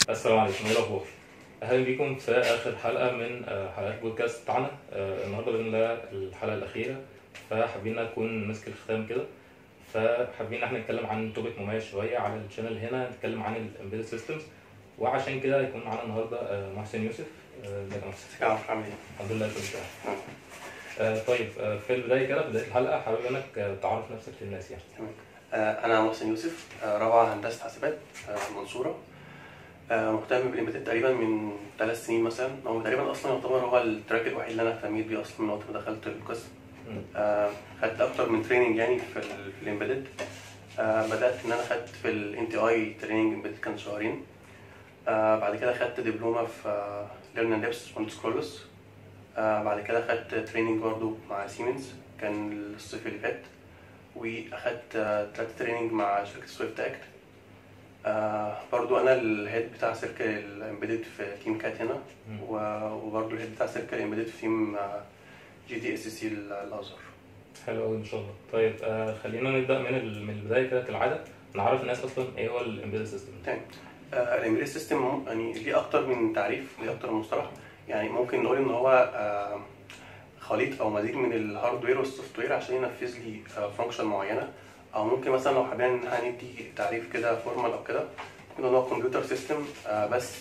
السلام عليكم ايه الاخبار اهلا بيكم في اخر حلقه من آه، حلقات البودكاست بتاعنا آه، النهارده باذن الله الحلقه الاخيره فحابين اكون ماسك الختام كده فحابين احنا نتكلم عن توبيك مميز شويه على الشانل هنا نتكلم عن الامبيدد سيستمز وعشان كده هيكون معانا النهارده آه، محسن يوسف آه، ازيك يا محسن تعرف عامل ايه؟ الحمد لله كله تمام آه، طيب آه، في البدايه كده بدايه الحلقه حابب انك آه، تعرف نفسك للناس يعني آه، انا محسن يوسف آه، رابعه هندسه حاسبات آه، في المنصوره آه، مهتم بالامبيدد تقريبا من ثلاث سنين مثلا هو تقريبا اصلا يعتبر هو التراك الوحيد اللي انا اهتميت بيه اصلا من وقت ما دخلت القسم مم. آه، خدت اكتر من تريننج يعني في ال في الامبيدد آه، بدات ان انا خدت في الان تي اي تريننج امبيدد كان شهرين آه، بعد كده خدت دبلومه في ليرن لابس مهندس كرولوس آه، بعد كده خدت تريننج برضه مع سيمنز كان الصيف اللي فات واخدت ثلاثة تريننج مع شركة سويفت اكت آه برضو انا الهيد بتاع سيركل الامبيدد في تيم كات هنا مم. و- وبرضو الهيد بتاع سيركل الامبيدد في تيم جي تي اس سي الازهر حلو قوي ان شاء الله طيب آه، خلينا نبدا من ال- من البدايه كده كالعاده نعرف الناس اصلا ايه هو الامبيدد سيستم تمام آه الامبيدد سيستم يعني ليه اكتر من تعريف ليه اكتر من مصطلح يعني ممكن نقول ان هو آه خليط او مزيج من الهاردوير والسوفت وير عشان ينفذ لي فانكشن معينه او ممكن مثلا لو حابين ان احنا ندي تعريف كده فورمال او كده ممكن نقول هو كمبيوتر سيستم بس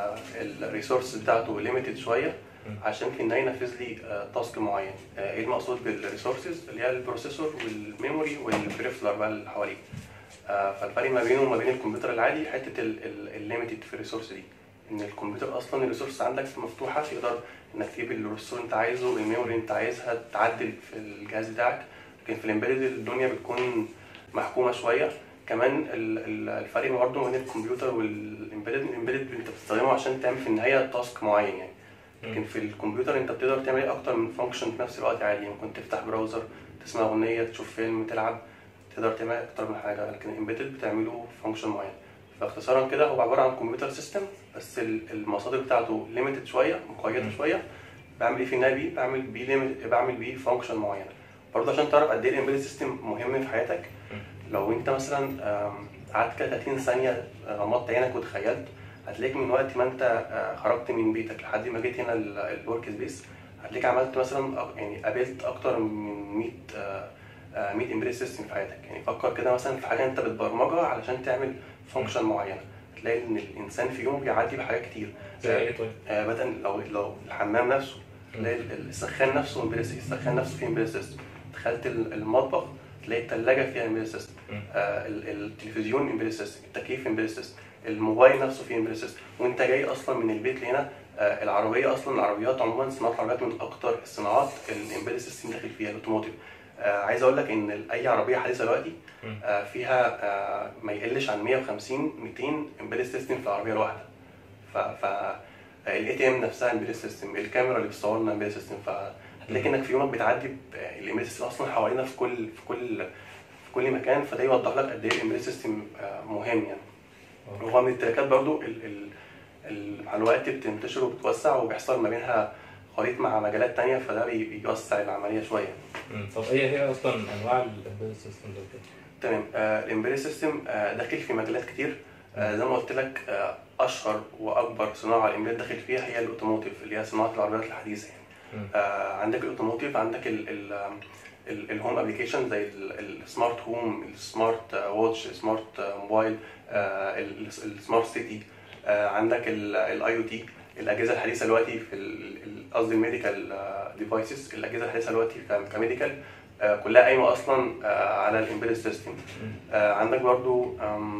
الريسورس بتاعته ليميتد شويه مم. عشان في النهايه ينفذ لي تاسك معين آه، ايه المقصود بالريسورسز اللي هي البروسيسور والميموري والبريفلر بقى اللي حواليه آه، فالفرق ما بينه وما بين الكمبيوتر العادي حته الليميتد في الريسورس دي ان الكمبيوتر اصلا الريسورس عندك مفتوحه تقدر انك تجيب الريسورس اللي انت عايزه الميموري اللي انت عايزها تعدل في الجهاز بتاعك لكن في الامبيدد الدنيا بتكون محكومه شويه كمان ال- ال- الفرق برضه ما بين الكمبيوتر والامبيدد الامبيدد انت بتستخدمه عشان تعمل في النهايه تاسك معين يعني لكن في الكمبيوتر انت بتقدر تعمل اكتر من فانكشن في نفس الوقت عادي ممكن تفتح براوزر تسمع اغنيه تشوف فيلم تلعب تقدر تعمل اكتر من حاجه لكن الامبيدد بتعمله فانكشن معين فاختصارا كده هو عباره عن كمبيوتر سيستم بس ال- المصادر بتاعته ليميتد شويه مقيده مم. شويه بعمل ايه في النهايه بيه بعمل بيه limit- بعمل بيه فانكشن معينه برضه عشان تعرف قد ايه الامبيدد سيستم مهم في حياتك مم. لو انت مثلا آم، قعدت كده 30 ثانيه غمضت عينك وتخيلت هتلاقيك من وقت ما انت آه، خرجت من بيتك لحد ما جيت هنا الورك سبيس هتلاقيك عملت مثلا أك- يعني قابلت اكتر من 100 آه، آه، 100 امبيدد سيستم في حياتك يعني فكر كده مثلا في حاجه انت بتبرمجها علشان تعمل فانكشن معينه هتلاقي ان الانسان في يوم بيعدي بحاجات كتير زي ايه طيب آه، مثلا لو لو الحمام نفسه تلاقي ال- السخان نفسه امبيدد السخان نفسه فيه امبيدد سيستم دخلت ال- المطبخ تلاقي الثلاجه فيها امبيدد سيستم مم. آه، ال- التلفزيون امبيدد سيستم التكييف امبيدد سيستم الموبايل نفسه فيه امبيدد سيستم وانت جاي اصلا من البيت لهنا آه، العربيه اصلا العربيات عموما صناعه العربيات من اكتر الصناعات الامبيدد سيستم داخل فيها الاوتوموتيف آه، عايز اقول لك ان اي عربيه حديثه دلوقتي مم. آه، فيها آه، ما يقلش عن 150 200 امبيدد سيستم في العربيه الواحده ف ف الاي تي ام نفسها امبيدد سيستم الكاميرا اللي بتصورنا امبيدد سيستم فهتلاقي انك في يومك بتعدي الامبيدد سيستم اصلا حوالينا في كل في كل في كل مكان فده يوضح لك قد ايه الامبيدد سيستم مهم يعني آه. هو من التراكات برضو ال ال ال- مع الوقت بتنتشر وبتوسع وبيحصل ما بينها خليط مع مجالات تانية فده بي- بيوسع العملية شوية مم. طب ايه هي اصلا انواع الامبيدد سيستم ده كده تمام الامبيدد سيستم داخل في مجالات كتير آه، زي ما قلت لك آه، اشهر واكبر صناعه الامبيدد داخل فيها هي الاوتوموتيف اللي هي صناعه العربيات الحديثه يعني مم. آه، عندك الاوتوموتيف عندك ال ال ال- الهوم ابلكيشن زي ال- السمارت هوم السمارت واتش السمارت موبايل آه، ال- السمارت سيتي آه، عندك الاي او تي الاجهزه الحديثه دلوقتي في ال- ال- قصدي الميديكال ديفايسز الاجهزه الحديثه دلوقتي ك- كميديكال آه، كلها قايمه اصلا آه، على الامبيدد سيستم مم. آه، عندك برضو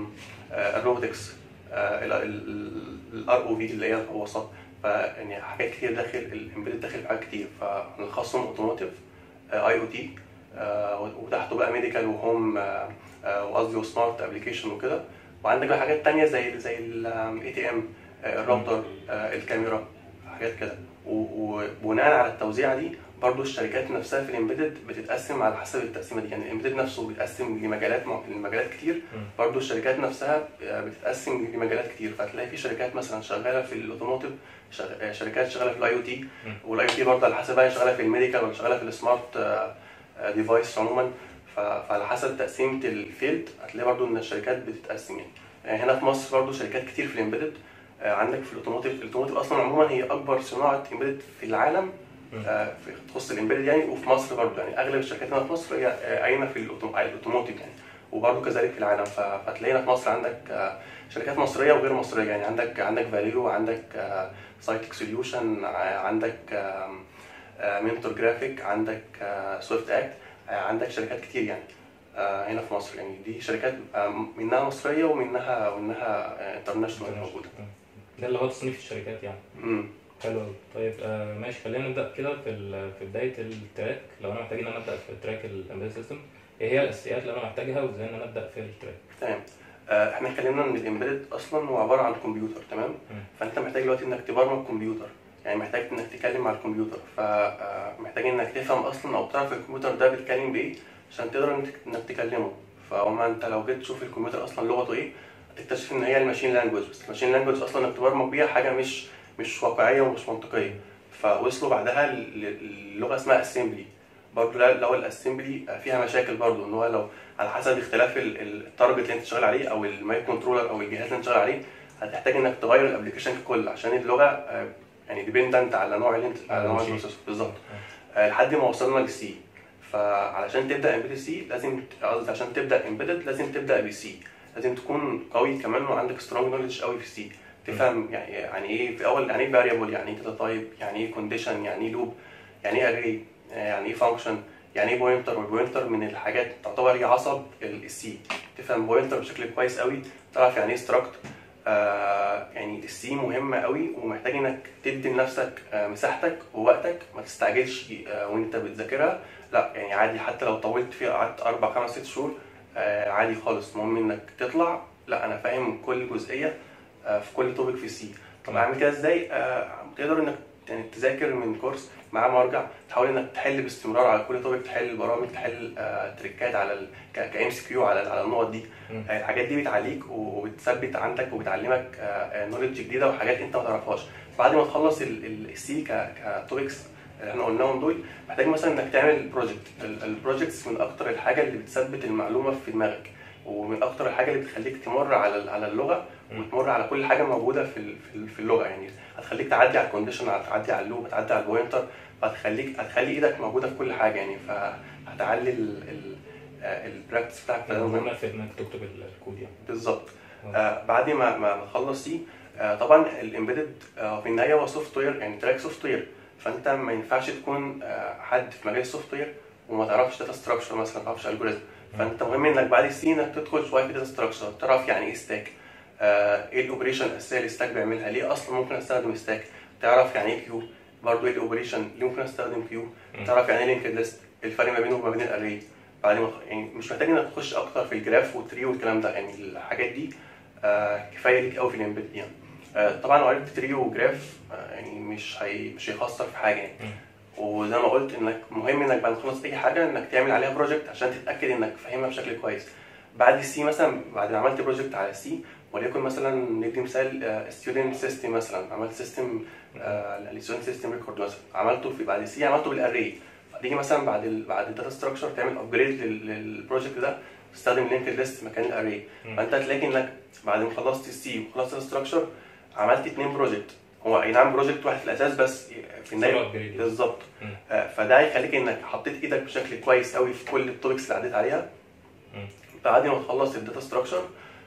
الروبوتكس الار او في اللي هي الغواصات فيعني حاجات كتير داخل الامبيدد داخل في حاجات كتير فنلخصهم اوتوموتيف اي او تي وتحته بقى ميديكال وهوم آه، آه، وقصدي وسمارت ابلكيشن وكده وعندك بقى حاجات تانية زي زي الاي تي ام الراوتر آه، الكاميرا حاجات كده و- وبناء على التوزيعه دي برضو الشركات نفسها في الامبيدد بتتقسم على حسب التقسيمه دي يعني الامبيدد نفسه بيتقسم لمجالات مع- لمجالات كتير مم. برضو الشركات نفسها بتتقسم لمجالات كتير فتلاقي في شركات مثلا شغاله في الاوتوموتيف شغ- شركات شغاله في الاي او تي مم. والاي او تي برضه على حسب بقى شغاله في الميديكال ولا شغاله في السمارت ديفايس عموما ف- فعلى حسب تقسيمه الفيلد هتلاقي برضه ان الشركات بتتقسم يعني يعني هنا في مصر برضه شركات كتير في الامبيدد آه، عندك في الاوتوموتيف الاوتوموتيف اصلا عموما هي اكبر صناعه امبيدد في العالم مم. آه، في تخص الامبيدد يعني وفي مصر برضه يعني اغلب الشركات هنا في مصر هي آه، قايمه في الأوتو- الاوتوموتيف يعني وبرضه كذلك في العالم ف- فتلاقينا في مصر عندك آه، شركات مصريه وغير مصريه يعني عندك عندك فاليو عندك سايتك سوليوشن عندك منتور جرافيك عندك سويفت اكت عندك شركات كتير يعني آه، هنا في مصر يعني دي شركات آه، منها مصريه ومنها ومنها انترناشونال موجوده مم. ده اللي هو تصنيف الشركات يعني مم. حلو قوي طيب آه ماشي خلينا نبدا كده في ال- في بدايه التراك لو انا محتاج ان انا ابدا في تراك الامبيد سيستم ايه هي الاساسيات اللي انا محتاجها وازاي ان انا ابدا في التراك تمام آه، احنا اتكلمنا ان الامبيدد اصلا هو عباره عن كمبيوتر تمام مم. فانت محتاج دلوقتي انك تبرمج كمبيوتر يعني محتاج انك تتكلم مع الكمبيوتر فمحتاج انك تفهم اصلا او تعرف الكمبيوتر ده بيتكلم بايه عشان تقدر انك إنك تكلمه فاما انت لو جيت تشوف الكمبيوتر اصلا لغته ايه هتكتشف ان هي الماشين لانجوج بس الماشين لانجوج اصلا انك تبرمج بيها حاجه مش مش واقعيه ومش منطقيه فوصلوا بعدها ل- ل- للغه اسمها اسمبلي برضه لا- لو الاسمبلي فيها مشاكل برضه ان هو لو على حسب اختلاف ال- ال- التارجت اللي انت شغال عليه او المايك كنترولر او الجهاز اللي انت شغال عليه هتحتاج انك تغير الابلكيشن ككل عشان اللغه آه، يعني ديبندنت على نوع اللي انت على نوع ماشي. البروسيسور بالظبط آه، لحد ما وصلنا للسي فعلشان تبدا امبيدد سي لازم قصدي عشان تبدا امبيدد لازم تبدا بسي لازم تكون قوي كمان وعندك سترونج نولج قوي في سي تفهم يعني يعني ايه في الاول يعني ايه فاريبل يعني ايه داتا تايب يعني ايه كونديشن يعني ايه لوب يعني ايه اري يعني ايه فانكشن يعني ايه بوينتر والبوينتر من الحاجات تعتبر هي عصب السي تفهم بوينتر بشكل كويس قوي تعرف يعني ايه ستراكت آه يعني السي مهمة قوي ومحتاج انك تدي لنفسك آه مساحتك ووقتك ما تستعجلش آه وانت بتذاكرها لا يعني عادي حتى لو طولت فيها قعدت اربع خمس ست شهور آه عادي خالص المهم انك تطلع لا انا فاهم كل جزئية آه في كل توبيك في السي طب اعمل كده ازاي؟ آه تقدر انك يعني تذاكر من كورس مع مرجع تحاول انك تحل باستمرار على كل توبيك تحل برامج تحل آه تريكات على ال كام سي كيو على على النقط دي مم. آه، الحاجات دي بتعليك وبتثبت عندك وبتعلمك نولج جديده وحاجات انت ما تعرفهاش بعد ما تخلص السي كتوبكس اللي احنا قلناهم دول محتاج مثلا انك تعمل بروجكت البروجكتس من اكتر الحاجه اللي بتثبت المعلومه في دماغك ومن اكتر الحاجه اللي بتخليك تمر على ال- على اللغه مم. وتمر على كل حاجه موجوده في ال- في ال- في اللغه يعني هتخليك تعدي على الكونديشن هتعدي على اللوب هتعدي على البوينتر فهتخليك هتخلي ايدك موجوده في كل حاجه يعني فهتعلي البراكتس بتاعك فده مهم. مهمة في انك تكتب الكود يعني بالظبط آه. آه بعد ما ما ما تخلص سي آه طبعا الامبيدد آه في النهايه هو سوفت وير يعني تراك سوفت وير فانت ما ينفعش تكون آه حد في مجال السوفت وير وما تعرفش داتا ستراكشر مثلا ما تعرفش الجوريزم فانت مهم انك بعد السي انك تدخل شويه في داتا ستراكشر تعرف يعني ايه ستاك آه ايه الاوبريشن الاساسيه اللي ستاك بيعملها ليه اصلا ممكن استخدم ستاك تعرف يعني ايه كيو برضه ايه الاوبريشن ليه ممكن استخدم كيو مم. تعرف يعني ايه لينكد ليست الفرق ما بينه وما بين الاري بعد ما يعني مش محتاج انك تخش اكتر في الجراف والتري والكلام ده يعني الحاجات دي آه كفايه ليك قوي في الامبيد يعني آه طبعا لو عرفت تري وجراف آه يعني مش هي مش هيخسر في حاجه يعني مم. وزي ما قلت انك مهم انك بعد ما تخلص اي حاجه انك تعمل عليها بروجكت عشان تتاكد انك فاهمها بشكل كويس بعد السي مثلا بعد ما عملت بروجكت على السي وليكن مثلا ندي مثال ستودنت سيستم مثلا عملت سيستم الستودنت سيستم ريكورد مثلا عملته في بعد السي عملته بالاري فتيجي مثلا بعد ال بعد الداتا ستراكشر تعمل ابجريد للبروجكت ده تستخدم لينكد ليست مكان الاري مم. فانت هتلاقي انك بعد ما خلصت السي وخلصت الستراكشر عملت اتنين بروجكت هو اي نعم بروجكت واحد في الاساس بس في النهايه سرعة upgrade. بالظبط مم. آه، فده هيخليك انك حطيت ايدك بشكل كويس قوي في كل التوبكس اللي عديت عليها مم. بعد ما تخلص الداتا ستراكشر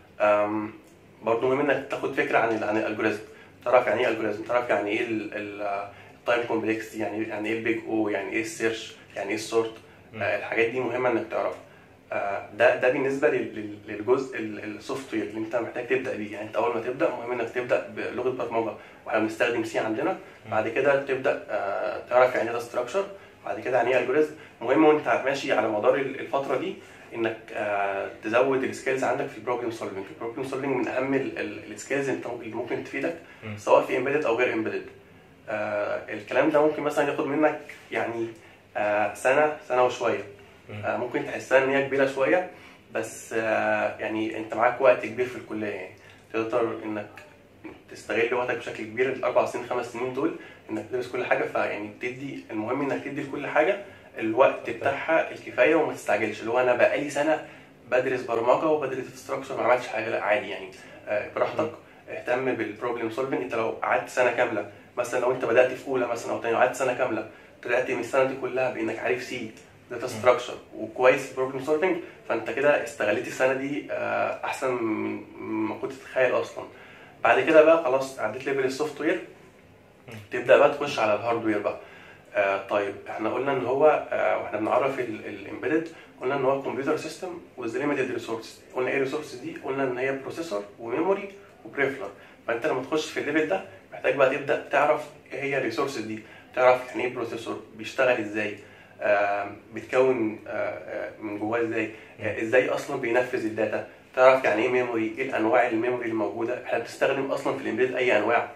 برضه مهم انك تاخد فكره عن ال عن الالجوريزم تعرف يعني ايه الجوريزم تعرف يعني ايه التايم كومبلكسيتي يعني يعني ايه البيج او يعني ايه السيرش يعني ايه السورت مم. آه، الحاجات دي مهمه انك تعرفها آه، ده ده بالنسبه لل- لل- للجزء السوفت وير اللي انت محتاج تبدا بيه يعني انت اول ما تبدا مهم انك تبدا بلغه برمجه واحنا بنستخدم سي عندنا بعد كده تبدا آه، تعرف يعني ايه داتا ستراكشر بعد كده يعني ايه الجوريزم مهم وانت ماشي على مدار ال- الفتره دي انك آه، تزود السكيلز عندك في البروبلم سولفنج البروبلم سولفنج من اهم السكيلز اللي ممكن تفيدك مم. سواء في امبيدد او غير امبيدد الكلام ده ممكن مثلا ياخد منك يعني آه، سنه سنه وشويه مم. آه، ممكن تحسها ان هي كبيره شويه بس آه، يعني انت معاك وقت كبير في الكليه يعني تقدر انك تستغل وقتك بشكل كبير الاربع سنين خمس سنين دول انك تدرس كل حاجه فيعني تدي المهم انك تدي لكل حاجه الوقت بتاعها الكفايه وما تستعجلش اللي هو انا بقالي سنه بدرس برمجه وبدرس ستراكشر ما عملتش حاجه لا عادي يعني آه، براحتك اهتم بالبروبلم سولفنج انت لو قعدت سنه كامله مثلا لو انت بدات في اولى مثلا او تانية قعدت سنه كامله طلعت من السنه دي كلها بانك عارف سي داتا ستراكشر وكويس في بروبلم سولفنج فانت كده استغليت السنه دي آه، احسن من ما كنت تتخيل اصلا بعد كده بقى خلاص عديت ليفل السوفت وير تبدا بقى تخش على الهاردوير بقى آه طيب احنا قلنا ان هو آه واحنا بنعرف الامبيدد قلنا ان هو كمبيوتر سيستم وذ ليميتد ريسورس قلنا ايه الريسورس دي قلنا ان هي بروسيسور وميموري وبريفلر فانت لما تخش في الليفل ده محتاج بقى تبدا تعرف ايه هي الريسورسز دي تعرف يعني ايه بروسيسور بيشتغل ازاي آه بيتكون آه آه من جواه ازاي آه ازاي اصلا بينفذ الداتا تعرف يعني ايه ميموري ايه الانواع الميموري الموجوده احنا بنستخدم اصلا في الامبيدد اي انواع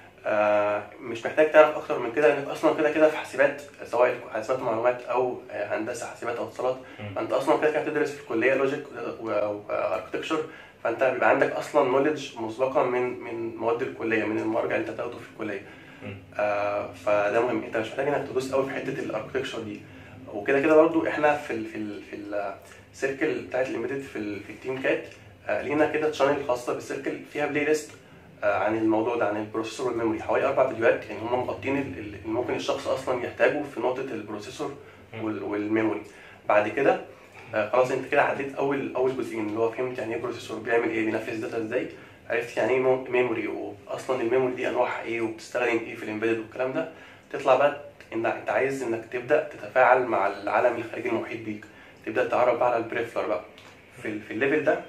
آه، مش محتاج تعرف اكتر من كده انك اصلا كده كده في حاسبات سواء حاسبات معلومات او آه، هندسه حاسبات او اتصالات مم. فانت اصلا كده كده بتدرس في الكليه لوجيك واركتكشر فانت بيبقى عندك اصلا نولج مسبقا من من مواد الكليه من المرجع اللي انت بتاخده في الكليه مم. آه فده مهم انت مش محتاج انك تدوس قوي في حته الاركتكشر دي وكده كده برضو احنا في ال في ال في السيركل بتاعت الامبيدد في ال في التيم كات آه لينا كده تشانل خاصه بالسيركل فيها بلاي ليست آه، عن الموضوع ده عن البروسيسور والميموري حوالي اربع فيديوهات يعني هم مغطين ال- ال- اللي ممكن الشخص اصلا يحتاجه في نقطه البروسيسور وال- والميموري بعد كده آه، خلاص انت كده عديت اول اول جزئين اللي هو فهمت يعني ايه بروسيسور بيعمل ايه بينفذ داتا ازاي عرفت يعني ايه مو- ميموري واصلا الميموري دي انواعها ايه وبتستخدم ايه في الامبيدد والكلام ده تطلع بقى ان انت عايز انك تبدا تتفاعل مع العالم الخارجي المحيط بيك تبدا تعرف بقى على البريفلر بقى في ال- في الليفل ده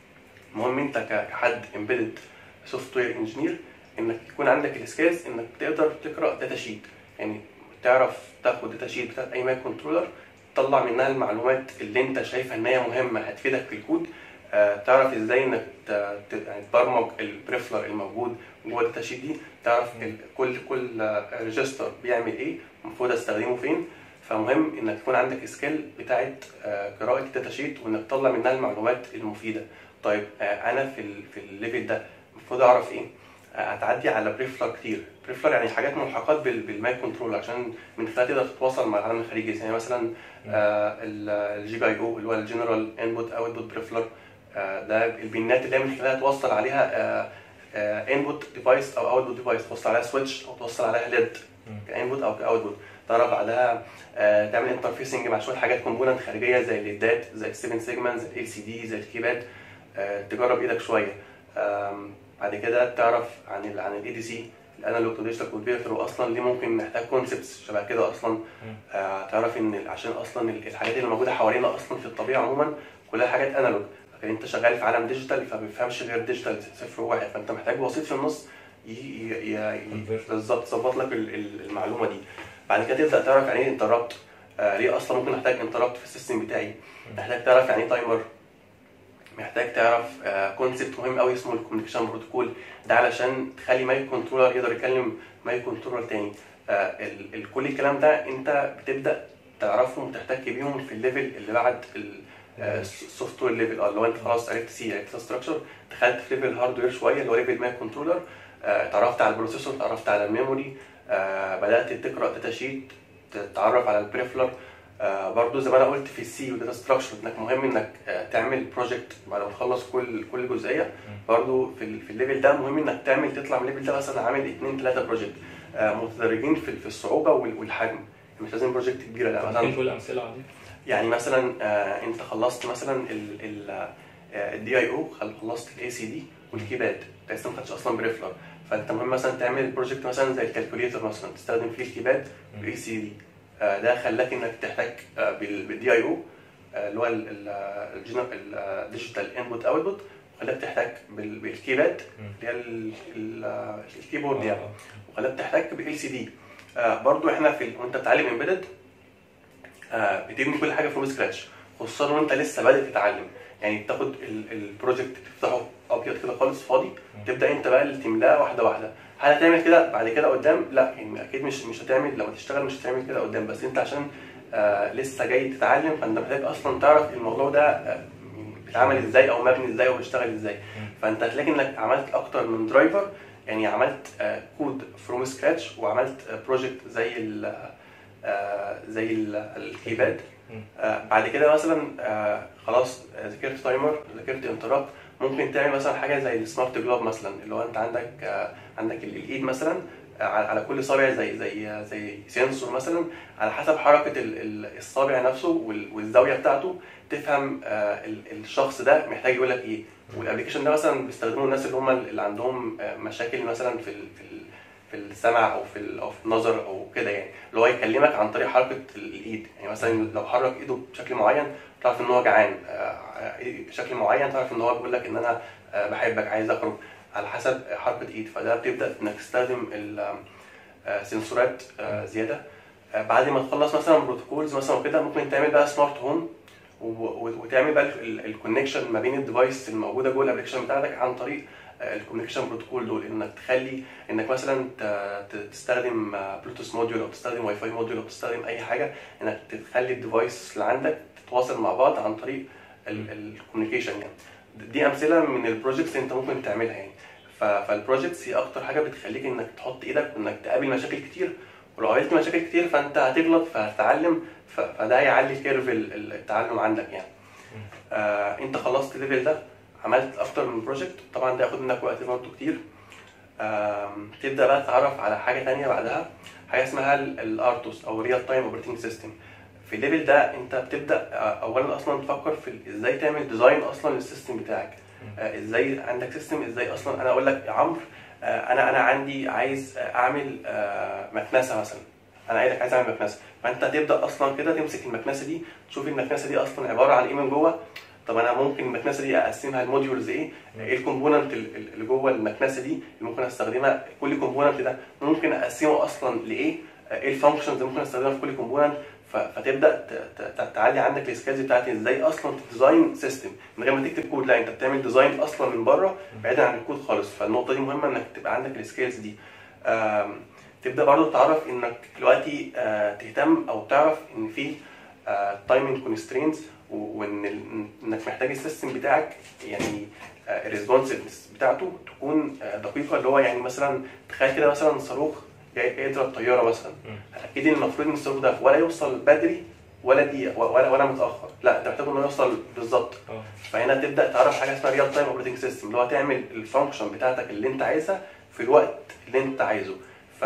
مهم انت ك- كحد امبيدد سوفت وير انجينير انك يكون عندك السكيلز انك تقدر تقرا داتا شيت يعني تعرف تاخد داتا شيت بتاعت اي مايك كنترولر تطلع منها المعلومات اللي انت شايفها ان هي مهمه هتفيدك في الكود آه، تعرف ازاي انك ت- ت- يعني تبرمج البريفلر الموجود جوه الداتا شيت دي تعرف ال- كل كل ريجستر بيعمل ايه المفروض استخدمه فين فمهم انك يكون عندك سكيل بتاعت آه، قراءه الداتا شيت وانك تطلع منها المعلومات المفيده طيب آه، انا في ال في الليفل ده المفروض اعرف ايه آه، هتعدي على بريفلر كتير بريفلر يعني حاجات ملحقات بال- بالمايك كنترول عشان من خلالها تقدر تتواصل مع العالم الخارجي زي مثلا الجي بي اي او اللي هو الجنرال انبوت اوتبوت بريفلر ده البيانات اللي هي من خلالها توصل عليها انبوت ديفايس او اوتبوت ديفايس توصل عليها سويتش او توصل عليها ليد مم. كانبوت او كاوتبوت تعرف بعدها آه، تعمل انترفيسنج مع شويه حاجات كومبوننت خارجيه زي الليدات زي السيفن سيجمنت زي ال سي دي زي الكيباد آه، تجرب ايدك شويه آم، بعد كده تعرف عن ال عن الاي دي سي الانالوج تو ديجيتال كونفرتر واصلا ليه ممكن نحتاج كونسبتس شبه كده اصلا آه، تعرف ان ال- عشان اصلا ال- الحاجات اللي موجوده حوالينا اصلا في الطبيعه عموما كلها حاجات انالوج لكن انت شغال في عالم ديجيتال فما بيفهمش غير ديجيتال صفر وواحد فانت محتاج وسيط في النص ي- ي- ي- ي- Convert. بالظبط يظبط لك ال- ال- المعلومه دي بعد كده تبدا تعرف يعني ايه انتربت آه ليه اصلا ممكن احتاج انتربت في السيستم بتاعي محتاج تعرف يعني ايه تايمر محتاج تعرف كونسيبت مهم قوي اسمه الكوميونيكيشن بروتوكول ده علشان تخلي مايك كنترولر يقدر يكلم مايك كنترولر تاني آه ال- ال- كل الكلام ده انت بتبدا تعرفهم وتحتك بيهم في الليفل اللي بعد السوفت وير ليفل اه اللي هو انت خلاص عرفت سي عرفت ستراكشر دخلت في ليفل هاردوير شويه اللي هو ليفل مايك كنترولر اتعرفت على البروسيسور اتعرفت على الميموري آه، بدات تقرا داتا شيت تتعرف على البريفلر آه، برضو زي ما انا قلت في السي وداتا ستراكشر انك مهم انك آه، تعمل بروجكت بعد ما تخلص كل كل جزئيه برضو في ال- في الليفل ده مهم انك تعمل تطلع من الليفل ده مثلا عامل اثنين ثلاثه بروجكت متدرجين في في الصعوبه وال- والحجم مش لازم بروجكت كبيره لا مثلا ممكن تقول امثله على دي؟ يعني مثلا آه، انت خلصت مثلا الدي اي او خلصت الاي سي دي والكيباد انت لسه ما خدتش اصلا بريفلر فانت مهم مثلا تعمل بروجكت مثلا زي الكالكوليتر مثلا تستخدم فيه الكيباد والاي سي دي ده خلاك انك تحتاج بالدي اي او اللي هو الديجيتال انبوت اوتبوت خلاك تحتاج بال- بالكيباد اللي هي ال- ال- الكيبورد يعني آه. وخلاك تحتاج بال سي دي برضو احنا في وانت بتتعلم امبيدد بتبني كل حاجه فروم سكراتش خصوصا وانت لسه بادئ تتعلم يعني بتاخد ال- البروجكت تفتحه ابيض كده خالص فاضي تبدا انت بقى اللي تملاه واحده واحده هل هتعمل كده بعد كده قدام لا يعني اكيد مش مش هتعمل لما تشتغل مش هتعمل كده قدام بس انت عشان آه لسه جاي تتعلم فانت محتاج اصلا تعرف الموضوع ده آه بيتعمل ازاي او مبني ازاي وبيشتغل ازاي فانت هتلاقي انك عملت اكتر من درايفر يعني عملت آه كود فروم سكراتش وعملت بروجكت زي ال آه زي ال- الكيباد مم. آه بعد كده مثلا آه خلاص آه، ذاكرت تايمر ذاكرت انترابت ممكن تعمل مثلا حاجه زي السمارت جلوف مثلا اللي هو انت عندك آه عندك ال- الايد مثلا آه، على على كل صابع زي زي زي سنسور مثلا على حسب حركه ال- ال- الصابع نفسه وال- والزاويه بتاعته تفهم آه، ال- الشخص ده محتاج يقول لك ايه والابلكيشن ده مثلا بيستخدموه الناس اللي هم اللي عندهم آه، مشاكل مثلا في ال في ال في السمع او في ال- او في النظر او كده يعني اللي هو يكلمك عن طريق حركه الايد يعني مثلا لو حرك ايده بشكل معين تعرف ان هو جعان آه، آه، بشكل معين تعرف ان هو بيقول لك ان انا آه، بحبك عايز اخرج على حسب حركه ايد فده بتبدا انك تستخدم ال- آه، سنسورات آه، زياده آه، بعد ما تخلص مثلا بروتوكولز مثلا وكده ممكن تعمل بقى سمارت هوم وتعمل بقى الكونكشن ما بين الديفايس الموجوده جوه الابلكيشن بتاعتك عن طريق الكوميونيكيشن بروتوكول دول انك تخلي انك مثلا ت- ت- تستخدم بلوتوث موديول او تستخدم واي فاي موديول او تستخدم اي حاجه انك تخلي الديفايس اللي عندك تتواصل مع بعض عن طريق الكوميونيكيشن يعني دي امثله من البروجكتس انت ممكن تعملها يعني ف- فالبروجكتس هي اكتر حاجه بتخليك انك تحط ايدك وانك تقابل مشاكل كتير ولو قابلت مشاكل كتير فانت هتغلط فهتتعلم ف- فده هيعلي كيرف ال- ال- التعلم عندك يعني آه انت خلصت الليفل ده عملت اكتر من بروجكت طبعا ده ياخد منك وقت برضه كتير آم، تبدا بقى تتعرف على حاجه تانية بعدها حاجه اسمها الارتوس او ريال تايم اوبريتنج سيستم في الليفل ده انت بتبدا آه، اولا اصلا تفكر في ال- ازاي تعمل ديزاين اصلا للسيستم بتاعك آه، ازاي عندك سيستم ازاي اصلا انا اقول لك يا عمرو آه، انا انا عندي عايز آه، اعمل آه، مكنسه مثلا انا عايزك عايز اعمل مكنسه فانت تبدا اصلا كده تمسك المكنسه دي تشوف المكنسه دي اصلا عباره عن ايه من جوه طب انا ممكن المكنسه دي اقسمها لموديولز ايه ايه الكومبوننت ال- ال- اللي جوه المكنسه دي اللي ممكن استخدمها كل كومبوننت ده ممكن اقسمه اصلا لايه آه، ايه الفانكشنز اللي ممكن استخدمها في كل كومبوننت فتبدا ت- ت- ت- تعلي عندك السكيلز بتاعت ازاي اصلا تديزاين سيستم من غير ما تكتب كود لا انت بتعمل ديزاين اصلا من بره بعيدا عن الكود خالص فالنقطه دي مهمه انك تبقى عندك السكيلز دي آم، تبدا برضو تعرف انك دلوقتي آه، تهتم او تعرف ان في تايمنج كونسترينز وان ال- انك محتاج السيستم بتاعك يعني الريسبونسفنس بتاعته تكون آه، دقيقه اللي هو يعني مثلا تخيل كده مثلا صاروخ جاي جاي يضرب طياره مثلا اكيد المفروض ان الصاروخ ده ولا يوصل بدري ولا دقيقه ولا ولا متاخر لا انت محتاج انه يوصل بالظبط اه فهنا تبدا تعرف حاجه اسمها ريال تايم اوبريتنج سيستم اللي هو تعمل الفانكشن بتاعتك اللي انت عايزها في الوقت اللي انت عايزه ف...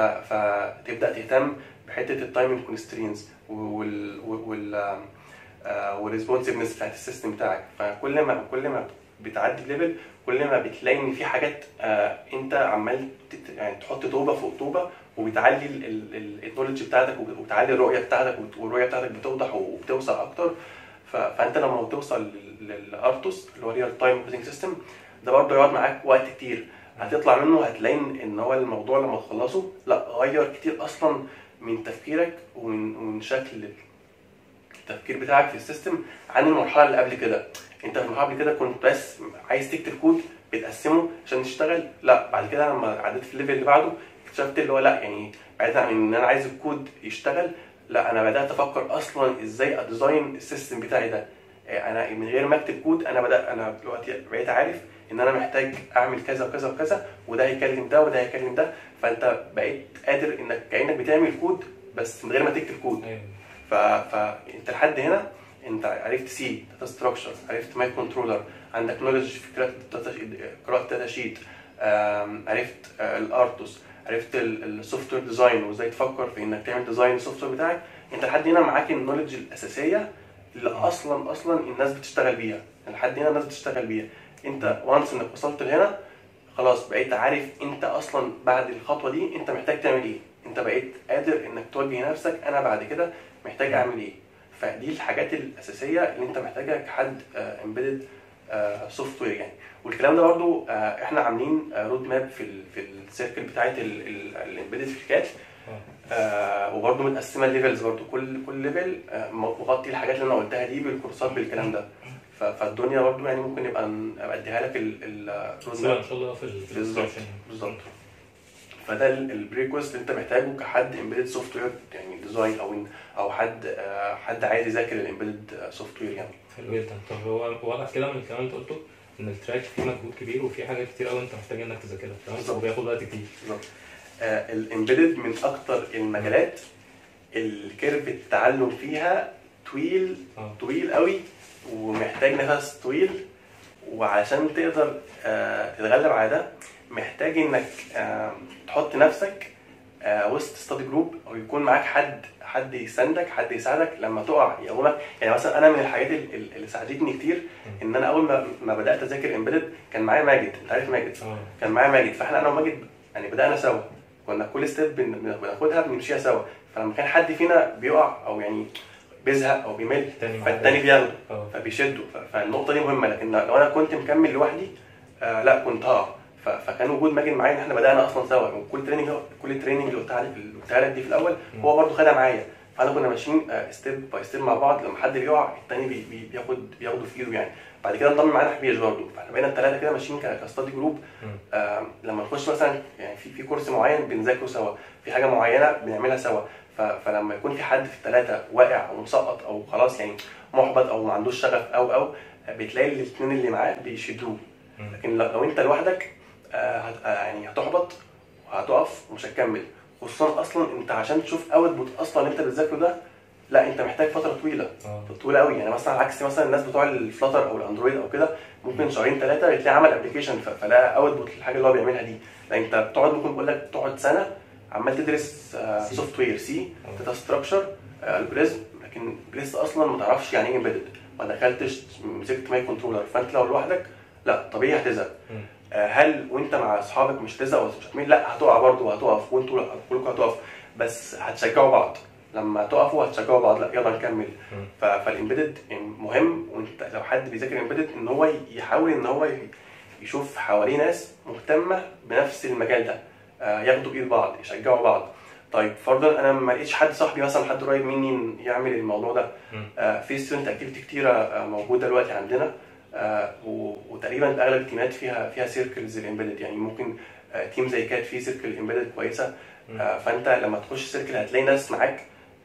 فتبدا تهتم بحته التايمنج كونسترينز وال وال والريسبونسفنس بتاعت السيستم بتاعك فكل ما كل ما بتعدي ليفل كل ما بتلاقي ان في حاجات آه، انت عمال تت- يعني تحط طوبه فوق طوبه وبتعلي النولج بتاعتك وب- وبتعلي الرؤيه بتاعتك وت- والرؤيه بتاعتك بتوضح وبتوسع اكتر ف- فانت لما بتوصل لل- للارتوس اللي هو ريال تايم اوبريتنج سيستم ده برضه يقعد معاك وقت كتير هتطلع منه هتلاقي ان إن هو الموضوع لما تخلصه لا غير كتير اصلا من تفكيرك ومن ومن شكل التفكير بتاعك في السيستم عن المرحله اللي قبل كده انت في المرحله اللي كده كنت بس عايز تكتب كود بتقسمه عشان تشتغل لا بعد كده لما عديت في الليفل اللي بعده اكتشفت اللي هو لا يعني بعيدا عن ان انا عايز الكود يشتغل لا انا بدات افكر اصلا ازاي اديزاين السيستم بتاعي ده اه، انا من غير ما اكتب كود انا بدات انا دلوقتي بقيت عارف ان انا محتاج اعمل كذا وكذا وكذا وده هيكلم ده وده هيكلم ده فانت بقيت قادر انك كانك بتعمل كود بس من غير ما تكتب كود ايوه ف... فانت لحد هنا انت عرفت سي داتا ستراكشر عرفت مايك كنترولر عندك نولج في قراءه الداتا- قراءه داتا شيت آم، عرفت آه، الارتوس عرفت السوفت وير ديزاين وازاي تفكر في انك تعمل ديزاين السوفت وير بتاعك انت لحد هنا معاك النولج الاساسيه اللي اصلا اصلا الناس بتشتغل بيها لحد هنا الناس بتشتغل بيها انت وانس انك وصلت لهنا خلاص بقيت عارف انت اصلا بعد الخطوه دي انت محتاج تعمل ايه انت بقيت قادر انك توجه نفسك انا بعد كده محتاج اعمل ايه فدي الحاجات الاساسيه اللي انت محتاجها كحد امبيدد سوفت وير يعني والكلام ده برضو آه، احنا عاملين رود ماب في ال في السيركل بتاعت الامبيدد شركات آه وبرضه متقسمه ليفلز برضه كل كل ليفل آه مغطي الحاجات اللي انا قلتها دي بالكورسات بالكلام ده ف- فالدنيا برضه يعني ممكن نبقى ن- ابقى اديها لك الرود سيبها ماب ان شاء الله في ال- في بالظبط الديسكربشن بالظبط فده البريكوست اللي انت محتاجه كحد امبيدد سوفت وير يعني ديزاين او إن- او حد آه، حد عايز يذاكر الامبيدد سوفت وير يعني حلو جدا طب هو واضح كده من الكلام اللي انت قلته ان التراك فيه مجهود كبير وفيه حاجات كتير قوي انت محتاج انك تذاكرها تمام بالظبط. وبياخد وقت كتير بالظبط الامبيدد من اكتر المجالات الكيرف التعلم فيها طويل اه طويل قوي ومحتاج نفس طويل وعشان تقدر آه، تتغلب على ده محتاج انك آه، تحط نفسك آه، وسط ستادي جروب او يكون معاك حد حد يساندك حد يساعدك لما تقع يقومك يعني مثلا انا من الحاجات ال- ال- اللي ساعدتني كتير ان انا اول ما ما بدات اذاكر امبيدد كان معايا ماجد انت عارف ماجد اه كان معايا ماجد فاحنا انا وماجد يعني بدانا سوا كنا كل ستيب بن- بناخدها بنمشيها سوا فلما كان حد فينا بيقع او يعني بيزهق او بيمل التاني معاه. فالتاني بياخده اه فبيشدوا ف- فالنقطه دي مهمه لكن لو انا كنت مكمل لوحدي آه لا كنت هقع ف- فكان وجود ماجد معايا ان احنا بدانا اصلا سوا وكل تريننج كل التريننج اللي قلتها لك اللي قلتها لك دي في الاول هو برضه خدها معايا فانا كنا ماشيين ستيب باي ستيب مع بعض لما حد بيقع التاني بي بي بياخد بياخده في ايده يعني بعد كده انضم معانا حبيش برضه فاحنا بقينا الثلاثه كده ماشيين ك- كستادي جروب مم. آه لما نخش مثلا يعني في في كورس معين بنذاكره سوا في حاجه معينه بنعملها سوا ف- فلما يكون في حد في الثلاثه واقع او مسقط او خلاص يعني محبط او ما عندوش شغف او او بتلاقي الاثنين اللي معاه بيشدوه مم. لكن لو لو انت لوحدك آه، هت- آه، يعني هتحبط وهتقف ومش هتكمل خصوصا اصلا انت عشان تشوف اوتبوت اصلا اللي انت بتذاكره ده لا انت محتاج فتره طويله اه طويله قوي يعني مثلا عكس مثلا الناس بتوع الفلاتر او الاندرويد او كده ممكن شهرين ثلاثه تلاقي عمل ابلكيشن فلاقى اوتبوت للحاجه اللي هو بيعملها دي لا انت بتقعد ممكن بقول لك تقعد سنه عمال تدرس C. سوفت وير سي آه. داتا ستراكشر الجوريزم لكن لسه اصلا ما تعرفش يعني ايه امبيدد ما دخلتش مسكت ماي كنترولر فانت لو لوحدك لا طبيعي هتزهق مم. آه، هل وانت مع اصحابك مش هتزهق ولا مش هتميل لا هتقع برضه وهتقف وانتوا كلكم هتقف بس هتشجعوا بعض لما تقفوا هتشجعوا بعض لا يلا نكمل مم. ف- فالامبيدد يعني مهم وانت لو حد بيذاكر امبيدد ان هو يحاول ان هو ي- يشوف حواليه ناس مهتمه بنفس المجال ده آه، ياخدوا بايد بعض يشجعوا بعض طيب فرضا انا ما لقيتش حد صاحبي مثلا حد قريب مني يعمل الموضوع ده مم. آه، في ستودنت اكتيفيتي كتيره آه، موجوده دلوقتي عندنا آه، و- وتقريبا اغلب التيمات فيها فيها سيركلز الامبيدد يعني ممكن آه، تيم زي كات فيه سيركل امبيدد كويسه مم. آه، فانت لما تخش سيركل هتلاقي ناس معاك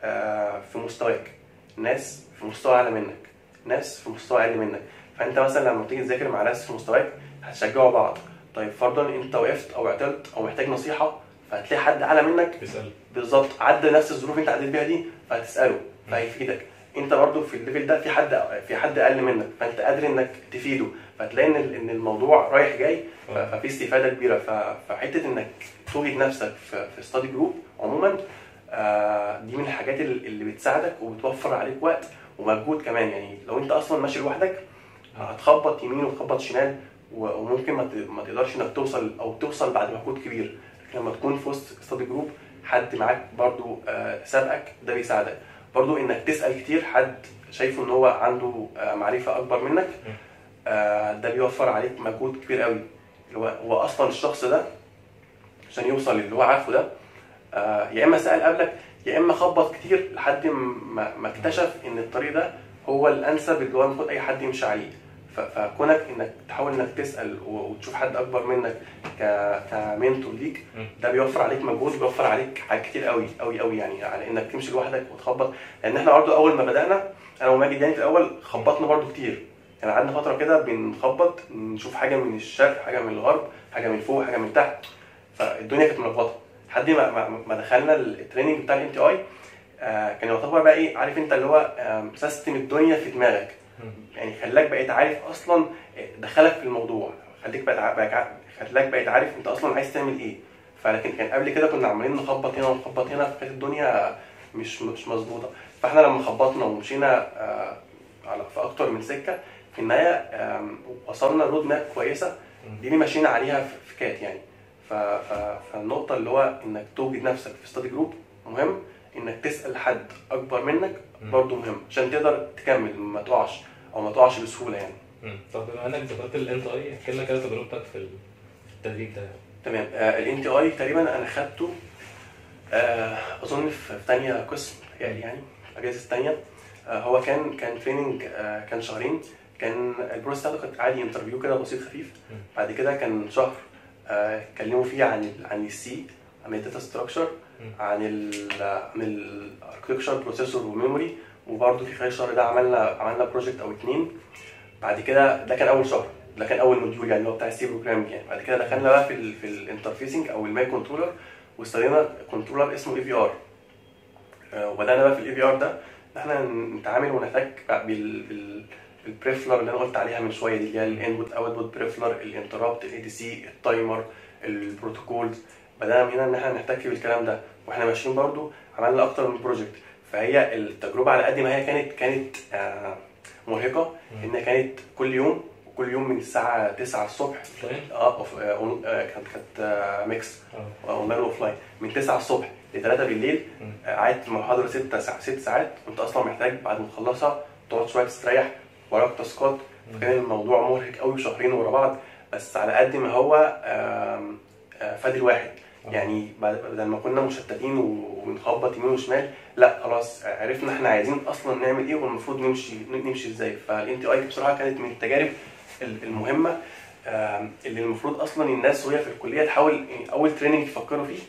آه، في مستواك ناس في مستوى اعلى منك ناس في مستوى اقل منك فانت مثلا لما تيجي تذاكر مع ناس في مستواك هتشجعوا بعض طيب فرضا انت وقفت او عطلت او محتاج نصيحه فهتلاقي حد اعلى منك بيسأل بالظبط عدى نفس الظروف اللي انت عديت بيها دي فهتساله فهيفيدك انت برضو في الليفل ده في حد في حد اقل منك فانت قادر انك تفيده فتلاقي ان ال- ان الموضوع رايح جاي ف- اه ففي استفاده كبيره ف- فحته انك توجد نفسك في في ستادي جروب عموما آه، دي من الحاجات ال- اللي بتساعدك وبتوفر عليك وقت ومجهود كمان يعني لو انت اصلا ماشي لوحدك هتخبط يمين وتخبط شمال و- وممكن ما ت- ما تقدرش انك توصل او توصل بعد مجهود كبير لكن لما تكون في وسط ستادي جروب حد معاك برضو آه، سابقك ده بيساعدك برضو انك تسال كتير حد شايفه ان هو عنده آه، معرفه اكبر منك آه، ده بيوفر عليك مجهود كبير قوي اللي هو هو اصلا الشخص ده عشان يوصل للي هو عارفه ده آه، يا اما سال قبلك يا اما خبط كتير لحد ما ما اكتشف ان الطريق ده هو الانسب اللي هو المفروض اي حد يمشي عليه ف- فكونك انك تحاول انك تسال و- وتشوف حد اكبر منك ك- كمنتور ليك مم. ده بيوفر عليك مجهود بيوفر عليك حاجات كتير قوي قوي قوي يعني على انك تمشي لوحدك وتخبط لان احنا برضه اول ما بدانا انا وماجد يعني في الاول خبطنا برضه كتير يعني قعدنا فتره كده بنخبط نشوف حاجه من الشرق حاجه من الغرب حاجه من فوق حاجه من تحت فالدنيا كانت ملخبطه لحد ما ما- ما دخلنا التريننج بتاع الام تي اي كان يعتبر بقى ايه عارف انت اللي هو آم، سيستم الدنيا في دماغك مم. يعني خلاك بقيت عارف اصلا دخلك في الموضوع خليك بقيت ع- بقى ع- خلاك بقيت عارف انت اصلا عايز تعمل ايه فلكن كان قبل كده كنا عمالين نخبط هنا ونخبط هنا فكانت الدنيا مش مش مظبوطه فاحنا لما خبطنا ومشينا آه، على في اكتر من سكه في النهايه آم، وصلنا رود ماب كويسه دي اللي ماشيين عليها في في كات يعني ف- ف- فالنقطه اللي هو انك توجد نفسك في ستادي جروب مهم انك تسال حد اكبر منك مم. برضه مهم عشان تقدر تكمل ما تقعش او ما تقعش بسهوله يعني مم. طب بما انك ذكرت الانت اي احكي لنا كده تجربتك في ال- في التدريب ده تمام الان تي اي تقريبا انا خدته آه، اظن في في تانية قسم يعني يعني اجازه التانية آه، هو كان كان تريننج آه، كان شهرين كان البروسيس بتاعته كانت عادي انترفيو كده بسيط خفيف مم. بعد كده كان شهر آه، اتكلموا فيه عن ال عن السي عن الداتا ستراكشر مم. عن ال عن الاركتكشر بروسيسور وميموري وبرده في خلال الشهر ده عملنا عملنا بروجكت او اتنين بعد كده ده كان اول شهر ده كان اول موديول يعني اللي هو بتاع السي بروجرامينج يعني بعد كده دخلنا بقى في ال في الانترفيسنج او الماي كنترولر واستخدمنا كنترولر اسمه اي في ار وبدانا بقى في الاي في ار ده احنا نتعامل ونحتاج بال بال البريفلر اللي انا قلت عليها من شويه دي اللي هي الانبوت اوتبوت بريفلر الانتربت الاي دي سي التايمر البروتوكولز بدانا هنا ان احنا نحتك بالكلام ده واحنا ماشيين برضو عملنا اكتر من بروجكت فهي التجربه على قد ما هي كانت كانت آه مرهقه انها كانت كل يوم وكل يوم من الساعه 9 الصبح اه أوف- آه، أون- آه، كانت كانت آه، ميكس اه اونلاين واوف لاين من 9 الصبح ل 3 بالليل مم. آه، قعدت المحاضره 6 ساعات 6 ساعات وانت اصلا محتاج بعد ما تخلصها تقعد شويه تستريح وراك تاسكات فكان الموضوع مرهق قوي شهرين ورا بعض بس على قد ما هو آم، آه، فادي الواحد آه. يعني بعد- بدل ما كنا مشتتين و- ونخبط يمين وشمال لا خلاص عرفنا احنا عايزين اصلا نعمل ايه والمفروض نمشي نمشي ازاي فالان تي اي بصراحه كانت من التجارب ال- المهمه آم، اللي المفروض اصلا الناس وهي في الكليه تحاول يعني اول تريننج يفكروا فيه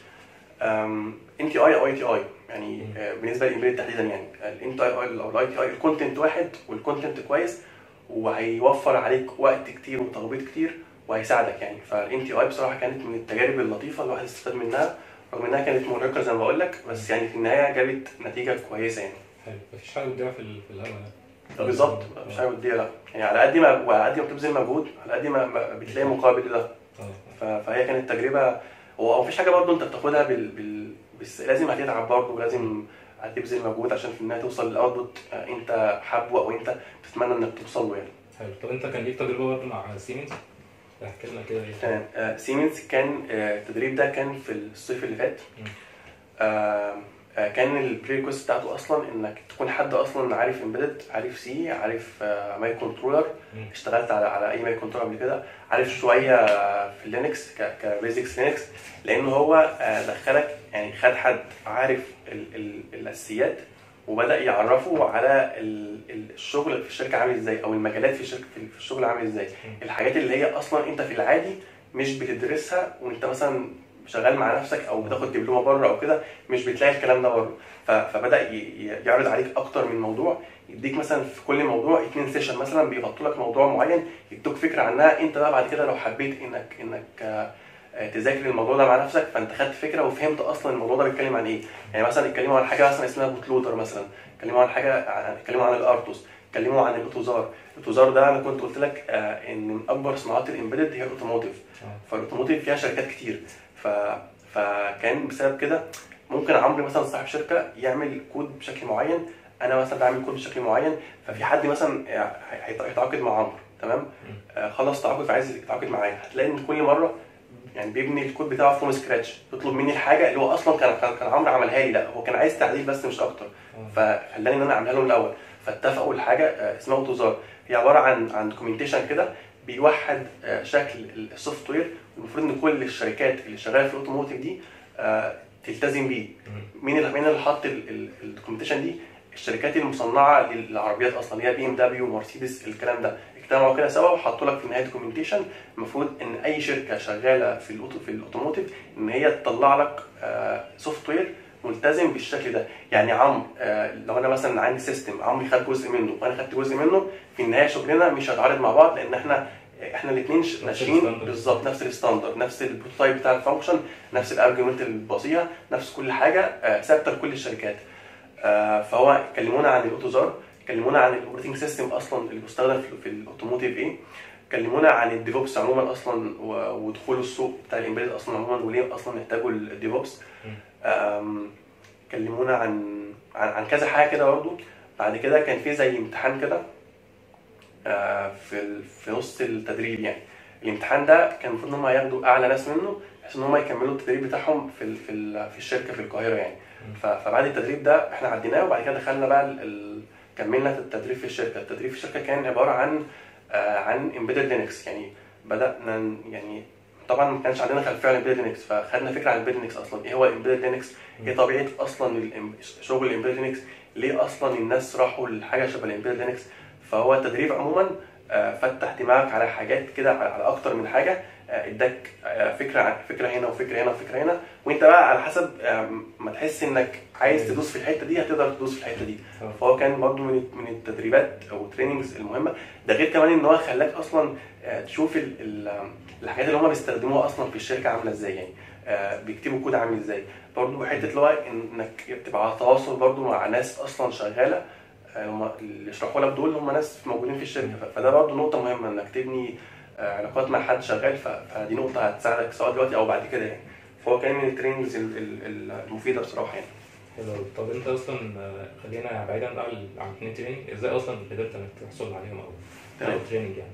ان تي اي او اي تي اي يعني مم. آه، بالنسبه للامبيد تحديدا يعني الان تي اي او الاي تي اي الكونتنت واحد والكونتنت كويس وهيوفر عليك وقت كتير وتخبيط كتير وهيساعدك يعني فالان تي اي بصراحه كانت من التجارب اللطيفه الواحد استفاد منها رغم انها كانت مرهقه زي ما بقول لك بس يعني في النهايه جابت نتيجه كويسه يعني حلو مفيش حاجه بتضيع في ال- في الهوا ده بالظبط مش حاجه وديه لا يعني على قد ما وعلى قد ما بتبذل مجهود على قد ما ما بتلاقي مقابل لده اه ف- فهي كانت تجربه هو مفيش حاجه برضه انت بتاخدها بال, بال... بس لازم هتتعب برضه ولازم هتبذل مجهود عشان في النهايه توصل للاوتبوت انت حابه او انت تتمنى انك توصل له يعني حلو طب انت كان ليك تجربه برضه مع سيمنز احكي لنا كده ايه تمام آه، سيمنز كان آه، التدريب ده كان في الصيف اللي فات مم. آه، آه، كان البريكوست بتاعته اصلا انك تكون حد اصلا عارف امبيدد عارف سي عارف مايك كنترولر مم. اشتغلت على على اي مايك كنترولر قبل كده عارف شويه في لينكس كبيزكس لينكس لان هو آه، دخلك يعني خد حد عارف ال ال الاساسيات وبدا يعرفه على ال- ال- الشغل في الشركه عامل ازاي او المجالات في الشركه في في الشغل عامل ازاي الحاجات اللي هي اصلا انت في العادي مش بتدرسها وانت مثلا شغال مع نفسك او بتاخد دبلومه بره او كده مش بتلاقي الكلام ده بره ف- فبدا ي- ي- يعرض عليك اكتر من موضوع يديك مثلا في كل موضوع اتنين سيشن مثلا بيغطوا لك موضوع معين يدوك فكره عنها انت بقى بعد كده لو حبيت انك انك آه، آه، تذاكر الموضوع ده مع نفسك فانت خدت فكره وفهمت اصلا الموضوع ده بيتكلم عن ايه يعني مثلا اتكلموا عن حاجه مثلا اسمها بوت لودر مثلا اتكلموا عن حاجه عن- اتكلموا عن الارتوس اتكلموا عن الاوتوزار الاوتوزار ده انا كنت قلت لك آه، ان من اكبر صناعات الامبيدد هي الاوتوموتيف اه فالاوتوموتيف فيها شركات كتير ف... فكان بسبب كده ممكن عمرو مثلا صاحب شركه يعمل كود بشكل معين انا مثلا بعمل كود بشكل معين ففي حد مثلا هيت- هيتعاقد مع عمرو تمام آه، خلص تعاقد فعايز يتعاقد معايا هتلاقي ان كل مره يعني بيبني الكود بتاعه فروم سكراتش يطلب مني الحاجه اللي هو اصلا كان كان كان عمرو عملها لي لا هو كان عايز تعديل بس مش اكتر اه فخلاني ان انا اعملها له من الاول فاتفقوا الحاجه آه، اسمها اوتوزار هي عباره عن عن دوكيومنتيشن كده بيوحد آه، شكل السوفت وير المفروض ان كل الشركات اللي شغاله في الاوتوموتيف دي آه، تلتزم بيه مم. مين اللي مين اللي حط الدوكيومنتيشن دي الشركات المصنعه للعربيات اصلا اللي هي بي ام دبليو مرسيدس الكلام ده اجتمعوا كده سوا وحطوا لك في النهايه دوكيومنتيشن المفروض ان اي شركه شغاله في الاوتو في الاوتوموتيف ان هي تطلع لك سوفت وير ملتزم بالشكل ده يعني عمرو آه، لو انا مثلا عندي سيستم عمرو خد جزء منه وانا خدت جزء منه في النهايه شغلنا مش هيتعارض مع بعض لان احنا احنا الاثنين ناشئين الستاندرد. بالظبط نفس الستاندرد نفس البروتوتايب بتاع الفانكشن نفس الارجيومنت اللي بتباصيها نفس كل حاجه آه، ثابته لكل الشركات آه، فهو كلمونا عن الاوتوزار كلمونا عن الاوبريتنج سيستم اصلا اللي بيستخدم في- في الاوتوموتيف ايه كلمونا عن الديفوبس عموما اصلا و- ودخول السوق بتاع الامبيدد اصلا عموما وليه اصلا يحتاجوا الديفوبس آم، كلمونا عن عن, عن كذا حاجه كده برضه بعد كده كان في زي امتحان كده آه، في ال- في نص التدريب يعني الامتحان ده كان المفروض ان هم ياخدوا اعلى ناس منه بحيث ان هم يكملوا التدريب بتاعهم في ال- في ال- في الشركه في القاهره يعني ف- فبعد التدريب ده احنا عديناه وبعد كده دخلنا بقى ال- ال- كملنا في التدريب في الشركه التدريب في الشركه كان عباره عن آه، عن امبيدد لينكس يعني بدانا ن- يعني طبعا ما كانش عندنا خلفيه عن امبيدد لينكس فخدنا فكره عن امبيدد لينكس اصلا ايه هو امبيدد لينكس ايه طبيعه اصلا الإم- شغل الامبيدد لينكس ليه اصلا الناس راحوا لحاجه شبه الامبيدد لينكس فهو التدريب عموما آه، فتح دماغك على حاجات كده على على اكتر من حاجه آه، اداك آه، فكره عن فكره هنا وفكره هنا وفكره هنا وانت بقى على حسب آه، ما تحس انك عايز أيوة. تدوس في الحته دي هتقدر تدوس في الحته دي آه. فهو كان برضه من من التدريبات او التريننجز المهمه ده غير كمان ان هو خلاك اصلا آه، تشوف ال- ال- الحاجات اللي هم بيستخدموها اصلا في الشركه عامله ازاي يعني آه، بيكتبوا كود عامل ازاي برضه حته اللي هو انك تبقى على تواصل برضه مع ناس اصلا شغاله آه، هم اللي يشرحوا لك دول هم ناس موجودين في الشركه ف- فده برضه نقطه مهمه انك تبني آه، علاقات مع حد شغال ف- فدي نقطه هتساعدك سواء دلوقتي او بعد كده يعني فهو كان من التريننجز ال- ال- المفيده بصراحه يعني حلو أوي. طب انت اصلا آه، خلينا بعيدا بقى عن عن الاثنين تريننج ازاي اصلا قدرت انك تحصل عليهم او تمام. او تريننج يعني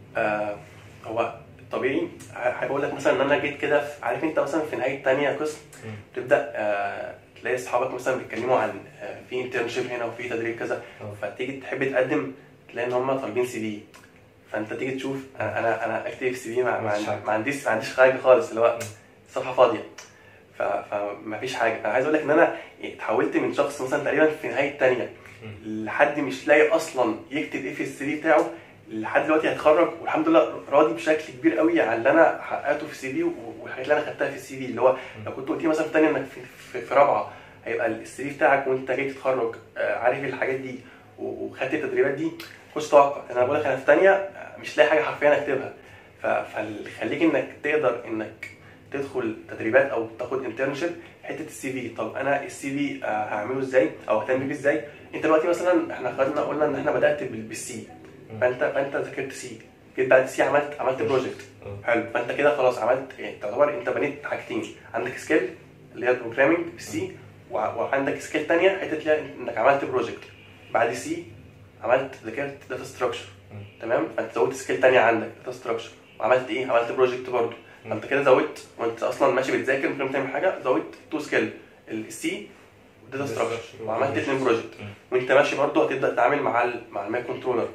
آه هو طبيعي حابب اقول لك مثلا ان انا جيت كده في- عارف انت مثلا في نهايه تانية قسم مم. تبدا آه تلاقي اصحابك مثلا بيتكلموا عن آه في انترنشيب هنا وفي تدريب كذا اه فتيجي تحب تقدم تلاقي ان هم طالبين سي في فانت تيجي تشوف انا انا انا اكتب في سي في ما, مفيش ما, حاجة. ما عنديش ما عنديش حاجه خالص اللي هو مم. صفحه فاضيه ف- فما فيش حاجه انا عايز اقول لك ان انا اتحولت من شخص مثلا تقريبا في نهايه تانية مم. لحد مش لاقي اصلا يكتب ايه في السي في بتاعه لحد دلوقتي هيتخرج والحمد لله راضي بشكل كبير قوي عن اللي انا حققته في السي في والحاجات اللي انا خدتها في السي في اللي هو لو كنت قلت لي مثلا في تانية انك في, في, في رابعه هيبقى السي في بتاعك وانت جاي تتخرج آه، عارف الحاجات دي و- وخدت التدريبات دي كنتش توقع انا بقول لك انا في تانية آه، مش لاقي حاجه حرفيا اكتبها ف- فاللي يخليك انك تقدر انك تدخل تدريبات او تاخد انترنشيب حته السي في طب انا السي في هعمله ازاي او اهتم بيه ازاي انت دلوقتي مثلا احنا خدنا قلنا ان احنا بدات بال- بالسي مم. فانت فانت ذاكرت سي جيت بعد سي عملت عملت بروجكت اه حلو فانت كده خلاص عملت يعني تعتبر انت بنيت حاجتين عندك سكيل اللي هي البروجرامينج بالسي وعندك سكيل تانية حته اللي هي انك عملت بروجكت بعد سي عملت ذاكرت داتا ستراكشر مم. تمام فانت زودت سكيل تانية عندك داتا ستراكشر وعملت ايه عملت بروجكت برضه مم. فانت كده زودت وانت اصلا ماشي بتذاكر من غير ما تعمل حاجه زودت تو سكيل السي وداتا ستراكشر وعملت اثنين بروجكت مم. وانت ماشي برضه هتبدا تتعامل مع ال مع الماي كنترولر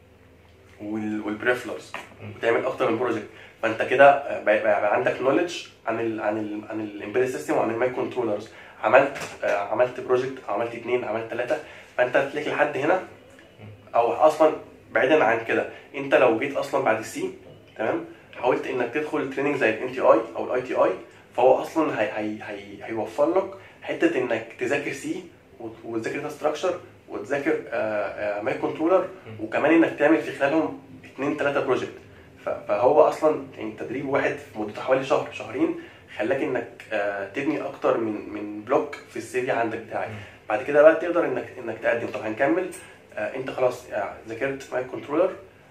والبريفلرز مم. وتعمل اكتر من بروجكت فانت كده بقى, بقى عندك نولج عن ال عن ال عن الامبيدد سيستم وعن الماي كنترولرز عملت آه، عملت بروجكت عملت اثنين عملت ثلاثه فانت هتلاقي لحد هنا او اصلا بعيدا عن كده انت لو جيت اصلا بعد السي تمام حاولت انك تدخل تريننج زي الان تي اي او الاي تي اي فهو اصلا هي هي هي هيوفر لك حته انك تذاكر سي وتذاكر داتا ستراكشر وتذاكر ماي كنترولر وكمان انك تعمل في خلالهم اثنين ثلاثه بروجكت فهو اصلا يعني تدريب واحد في مدته حوالي شهر شهرين خلاك انك آه، تبني اكتر من من بلوك في السي في عندك بتاعك مم. بعد كده بقى تقدر انك انك تقدم طب هنكمل آه، انت خلاص آه، ذاكرت ماي كنترولر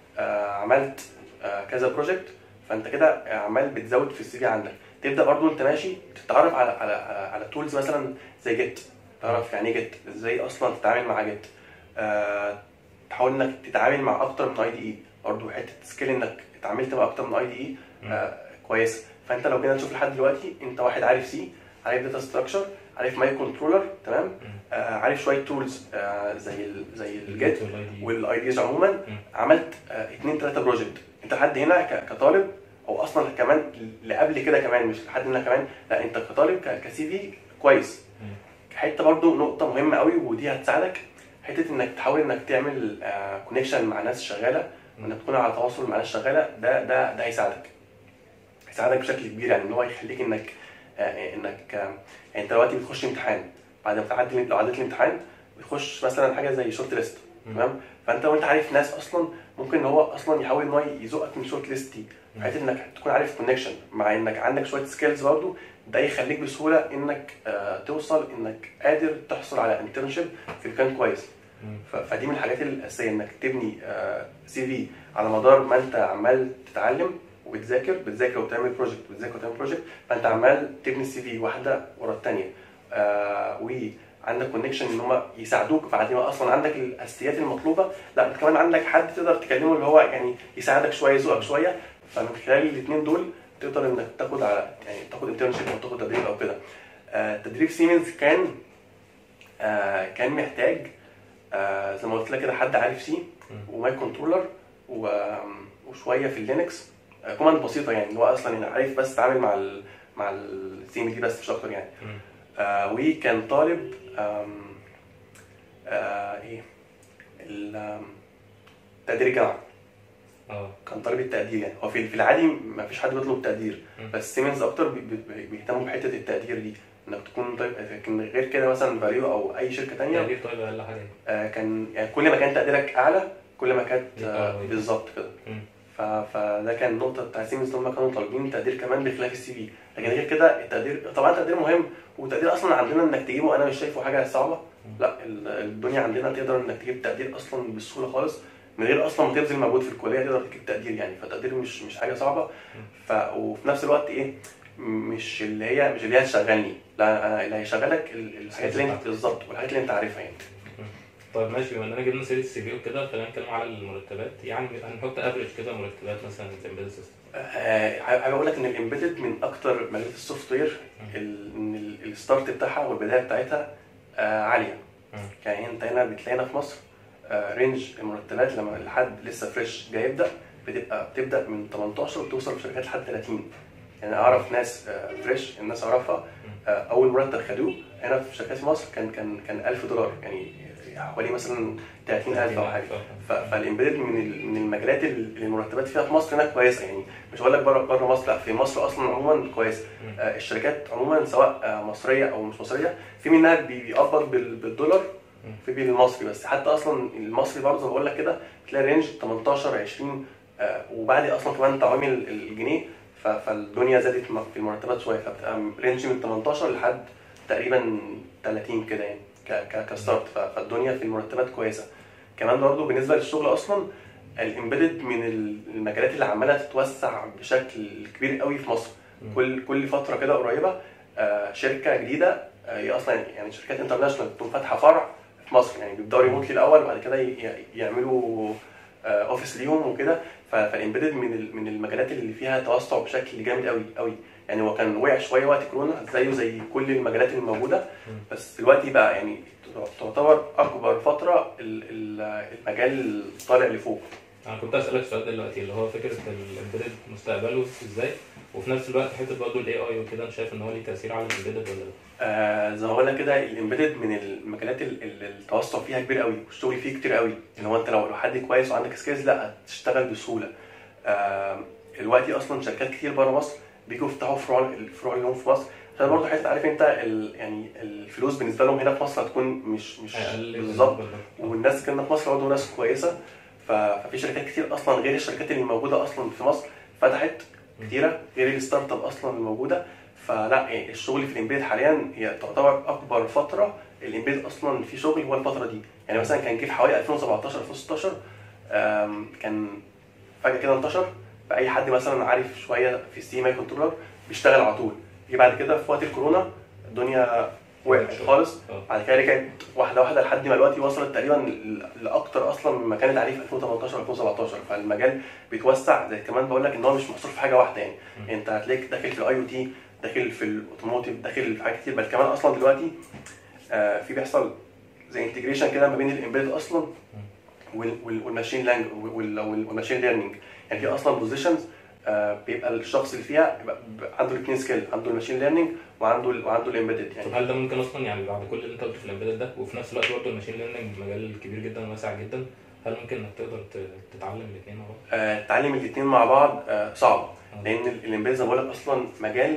عملت آه، كذا بروجكت فانت كده آه، عمال بتزود في السي في عندك تبدا برضو انت ماشي تتعرف على على على, على تولز مثلا زي جيت تعرف يعني ايه جيت ازاي اصلا تتعامل مع جيت آه، تحاول انك تتعامل مع اكتر من اي دي اي برضه حته سكيل انك اتعاملت مع اكتر من اي دي اي آه، كويسه فانت لو جينا نشوف لحد دلوقتي انت واحد عارف سي عارف داتا ستراكشر عارف ماي كنترولر تمام آه، عارف شويه تولز آه، زي ال زي الجيت والاي ديز عموما عملت آه، اتنين تلاته بروجكت انت لحد هنا ك- كطالب او اصلا كمان اللي قبل كده كمان مش لحد هنا كمان لا انت كطالب ك- كسي في كويس حته برضو نقطه مهمه قوي ودي هتساعدك حته انك تحاول انك تعمل كونكشن مع ناس شغاله وانك تكون على تواصل مع ناس شغاله ده ده ده هيساعدك هيساعدك بشكل كبير يعني ان هو يخليك انك آه، انك آه، يعني انت دلوقتي بتخش امتحان بعد ما تعدي لو عديت الامتحان بتخش مثلا حاجه زي شورت ليست تمام فانت لو انت عارف ناس اصلا ممكن ان هو اصلا يحاول ان هو يزقك من الشورت ليست دي حته انك تكون عارف كونكشن مع انك عندك شويه سكيلز برضه ده يخليك بسهوله انك آه، توصل انك قادر تحصل على انترنشيب في مكان كويس ف- فدي من الحاجات الاساسيه انك تبني سي في على مدار ما انت عمال تتعلم وبتذاكر بتذاكر وبتعمل بروجكت بتذاكر وبتعمل بروجكت فانت عمال تبني سي في واحده ورا الثانيه وعندك كونكشن ان هم يساعدوك بعد ما اصلا عندك الاساسيات المطلوبه لا انت كمان عندك حد تقدر تكلمه اللي هو يعني يساعدك شويه يزوقك شويه فمن خلال الاثنين دول تقدر انك تاخد على يعني تاخد انترنشيب او تاخد تدريب او كده آه، تدريب سيمنز كان آه، كان محتاج آه، زي ما قلت لك كده حد عارف سي وماي كنترولر و- وشويه في اللينكس آه، كوماند بسيطه يعني اللي هو اصلا يعني عارف بس اتعامل مع ال مع السي ام دي بس مش اكتر يعني آه، وكان طالب آم، آه، ايه ال- آم، تقدير الجامعه اه كان طالب التقدير يعني هو في في العادي ما فيش حد بيطلب تقدير مم. بس سيمنز اكتر بي- بي- بيهتموا بحته التقدير دي انك تكون طيب لكن غير كده مثلا فاليو او اي شركه تانية تقدير طيب اقل حاجه آه كان يعني كل ما كان تقديرك اعلى كل ما كانت دي آه أولوية. بالظبط كده مم. ف- فده كان النقطه بتاع سيمنز ان هم كانوا طالبين تقدير كمان بخلاف السي في لكن غير كده التقدير طبعا التقدير مهم والتقدير اصلا عندنا انك تجيبه انا مش شايفه حاجه صعبه لا ال- الدنيا عندنا تقدر انك تجيب تقدير اصلا بسهوله خالص من غير اصلا ما تبذل مجهود في الكليه تقدر تجيب تقدير يعني فالتقدير مش مش حاجه صعبه ف وفي نفس الوقت ايه مش اللي هي مش اللي هي تشغلني لا أنا اللي هيشغلك ال- الحاجات اللي انت بالظبط والحاجات اللي انت عارفها يعني طيب ماشي بما اننا جبنا سيره السي في وكده خلينا نتكلم على المرتبات يعني هنحط افريج كده مرتبات مثلا الامبيدد سيستم آه، عايز اقول لك ان الامبيدد من اكتر مجالات السوفت وير ال- ان ال- الستارت بتاعها والبدايه بتاعتها آه، عاليه مم. يعني انت هنا بتلاقي هنا في مصر آه، رينج المرتبات لما الحد لسه فريش جاي يبدا بتبقى بتبدا من 18 وبتوصل في شركات لحد 30 يعني اعرف ناس آه، فريش الناس اعرفها آه، اول مرتب خدوه هنا في شركات في مصر كان كان كان 1000 دولار يعني حوالي مثلا 30000 او حاجه ف- فالامبيدد من ال- من المجالات اللي المرتبات فيها في مصر هنا كويسه يعني مش هقول لك بره بره مصر لا في مصر اصلا عموما كويسه مم. آه، الشركات عموما سواء آه، مصريه او مش مصريه في منها بي- بيقبض بال- بالدولار مم. في بالمصري بس حتى اصلا المصري برضه زي ما بقول لك كده تلاقي رينج 18 20 آه، وبعد اصلا كمان تعويم ال- الجنيه ف- فالدنيا زادت م- في المرتبات شويه فبتبقى رينج من 18 لحد تقريبا 30 كده يعني ك- ك- كستارت ف- فالدنيا في المرتبات كويسه كمان برضه بالنسبه للشغل اصلا الامبيدد من المجالات اللي عماله تتوسع بشكل كبير قوي في مصر مم. كل كل فتره كده قريبه آه، شركه جديده آه، هي اصلا يعني شركات انترناشونال تكون فاتحه فرع في مصر يعني بيبداوا ريموتلي الاول وبعد كده ي- ي- يعملوا آه، اوفيس ليهم وكده ف- فالامبيدد من ال- من المجالات اللي فيها توسع بشكل جامد قوي قوي يعني هو كان وقع شويه وقت كورونا زيه زي كل المجالات اللي موجوده مم. بس دلوقتي بقى يعني تعتبر اكبر فتره ال- ال- المجال طالع لفوق انا كنت اسالك سؤال دلوقتي اللي هو فكره الامبيدد مستقبله ازاي وفي نفس الوقت حته برضه الاي اي وكده انا شايف ان هو ليه تاثير على الامبيدد ولا لا؟ آه زي ما بقول لك كده الامبيدد من المجالات ال- ال- التوسع فيها كبير قوي والشغل فيه كتير قوي اللي هو انت لو لو حد كويس وعندك سكيلز لا هتشتغل بسهوله آه دلوقتي اصلا شركات كتير بره مصر بيجوا يفتحوا فروع الفروع لهم في مصر عشان برضه حته عارف انت ال يعني الفلوس بالنسبه لهم هنا في مصر هتكون مش مش اقل بالظبط بالنسبة لل- والناس كنا في مصر برضه ناس كويسه ف- ففي شركات كتير اصلا غير الشركات اللي موجوده اصلا في مصر فتحت كتيره غير الستارت اب اصلا الموجوده فلا يعني الشغل في الامبيد حاليا هي تعتبر اكبر فتره الامبيد اصلا في شغل هو الفتره دي يعني مثلا كان جه في حوالي 2017 2016 آم، كان فجاه كده انتشر فاي حد مثلا عارف شويه في السي ماي كنترولر بيشتغل على طول جه بعد كده في وقت الكورونا الدنيا وقعت خالص اه بعد كده رجعت واحده واحده لحد ما دلوقتي وصلت تقريبا ل- لاكتر اصلا مما كانت عليه في 2018 2017 فالمجال بيتوسع زي كمان بقول لك ان هو مش محصور في حاجه واحده يعني مم. انت هتلاقيك داخل في الاي او تي داخل في الاوتوموتيف داخل في حاجات كتير بل كمان اصلا دلوقتي آه، في بيحصل زي انتجريشن كده ما بين الامبيد اصلا وال- وال- والماشين لانج وال- وال- والماشين ليرنينج يعني في اصلا بوزيشنز بيبقى الشخص اللي فيها بيبقى عنده الاثنين سكيل عنده الماشين ليرنينج وعنده ال- وعنده الامبيدد يعني طب هل ده ممكن اصلا يعني بعد كل اللي انت قلته في الامبيدد ده وفي نفس الوقت برضه الماشين ليرنينج مجال كبير جدا وواسع جدا هل ممكن انك تقدر ت- تتعلم الاثنين مع بعض؟ آه، تعلم الاثنين مع بعض آه، صعب آه. لان ال- الامبيد زي ما بقول لك اصلا مجال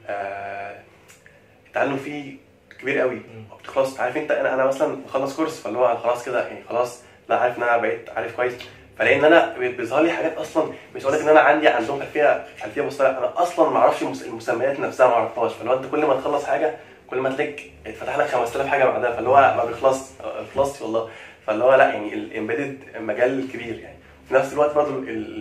آه، التعلم فيه كبير قوي مم. خلاص عارف انت انا انا مثلا بخلص كورس فاللي هو أنا خلاص كده يعني خلاص لا عارف ان انا بقيت عارف كويس فلان انا بيظهر لي حاجات اصلا مش هقول لك ان انا عندي عندهم خلفيه خلفيه بسيطه لا انا اصلا ما اعرفش المس- المسميات نفسها ما اعرفهاش فاللي هو انت كل ما تخلص حاجه كل ما تلاقيك اتفتح لك 5000 حاجه بعدها فاللي هو ما بيخلصش ما بيخلصش والله فاللي هو لا يعني الامبيدد مجال كبير يعني في نفس الوقت برضه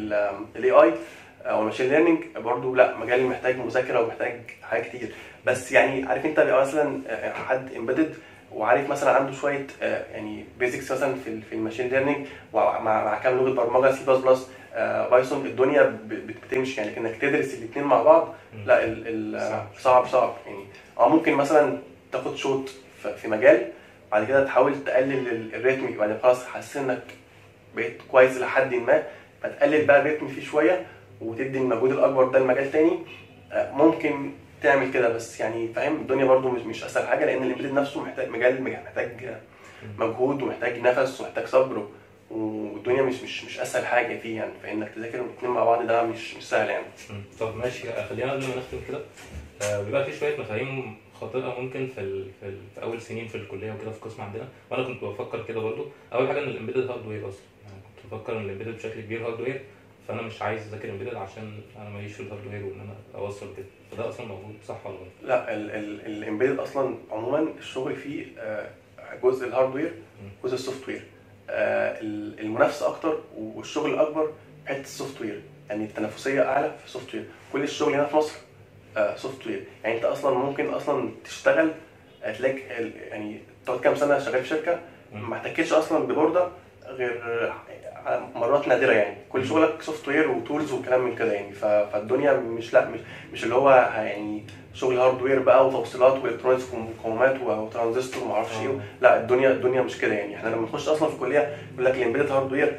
الاي اي او الماشين ليرنينج برضه لا مجال محتاج مذاكره ومحتاج حاجات كتير بس يعني عارف انت بيبقى مثلا آه، حد امبيدد وعارف مثلا عنده شويه آه، يعني بيزكس مثلا في ال- في الماشين ليرنينج ومع مع كام لغه برمجه سي بلس بلس بايثون الدنيا ب- بت- بتمشي يعني انك تدرس الاثنين مع بعض مم. لا ال ال صعب. صعب صعب يعني اه ممكن مثلا تاخد شوط في في مجال بعد كده تحاول تقلل ال- الريتم بعد خلاص حاسس انك بقيت كويس لحد ما فتقلل بقى الريتم فيه شويه وتدي المجهود الاكبر ده لمجال تاني آه، ممكن تعمل كده بس يعني فاهم الدنيا برضو مش مش اسهل حاجه لان الامبيد نفسه محتاج مجال محتاج مجهود ومحتاج نفس ومحتاج صبر والدنيا مش مش مش اسهل حاجه فيه يعني فانك تذاكر الاثنين مع بعض ده مش مش سهل يعني مم. طب ماشي آه، خلينا قبل ما نختم كده آه، بيبقى في شويه مفاهيم خاطئه ممكن في ال... في, ال... في اول سنين في الكليه وكده في القسم عندنا وانا كنت بفكر كده برضو اول حاجه ان الامبيدد هاردوير اصلا يعني كنت بفكر ان الامبيدد بشكل كبير هاردوير فانا مش عايز اذاكر امبيدد عشان انا ماليش في الهاردوير وان انا اوصل كده فده اصلا موجود صح ولا غلط؟ لا الامبيدد اصلا عموما الشغل فيه آه، جزء الهاردوير جزء السوفت وير آه، ال- المنافسه اكتر والشغل الاكبر في حته السوفت وير يعني التنافسيه اعلى في السوفت وير كل الشغل هنا في مصر سوفت وير يعني انت اصلا ممكن اصلا تشتغل هتلاقي ال- يعني تقعد كام سنه شغال في شركه مم. ما احتكتش اصلا ببورده غير على مرات نادره يعني كل شغلك سوفت وير وتولز وكلام من كده يعني ف- فالدنيا مش لا مش, مش اللي هو يعني شغل هاردوير بقى وتوصيلات والكترونكس ومقاومات وترانزستور وما اعرفش ايه آه. لا الدنيا الدنيا مش كده يعني احنا لما نخش اصلا في الكليه يقول لك الامبيدد هاردوير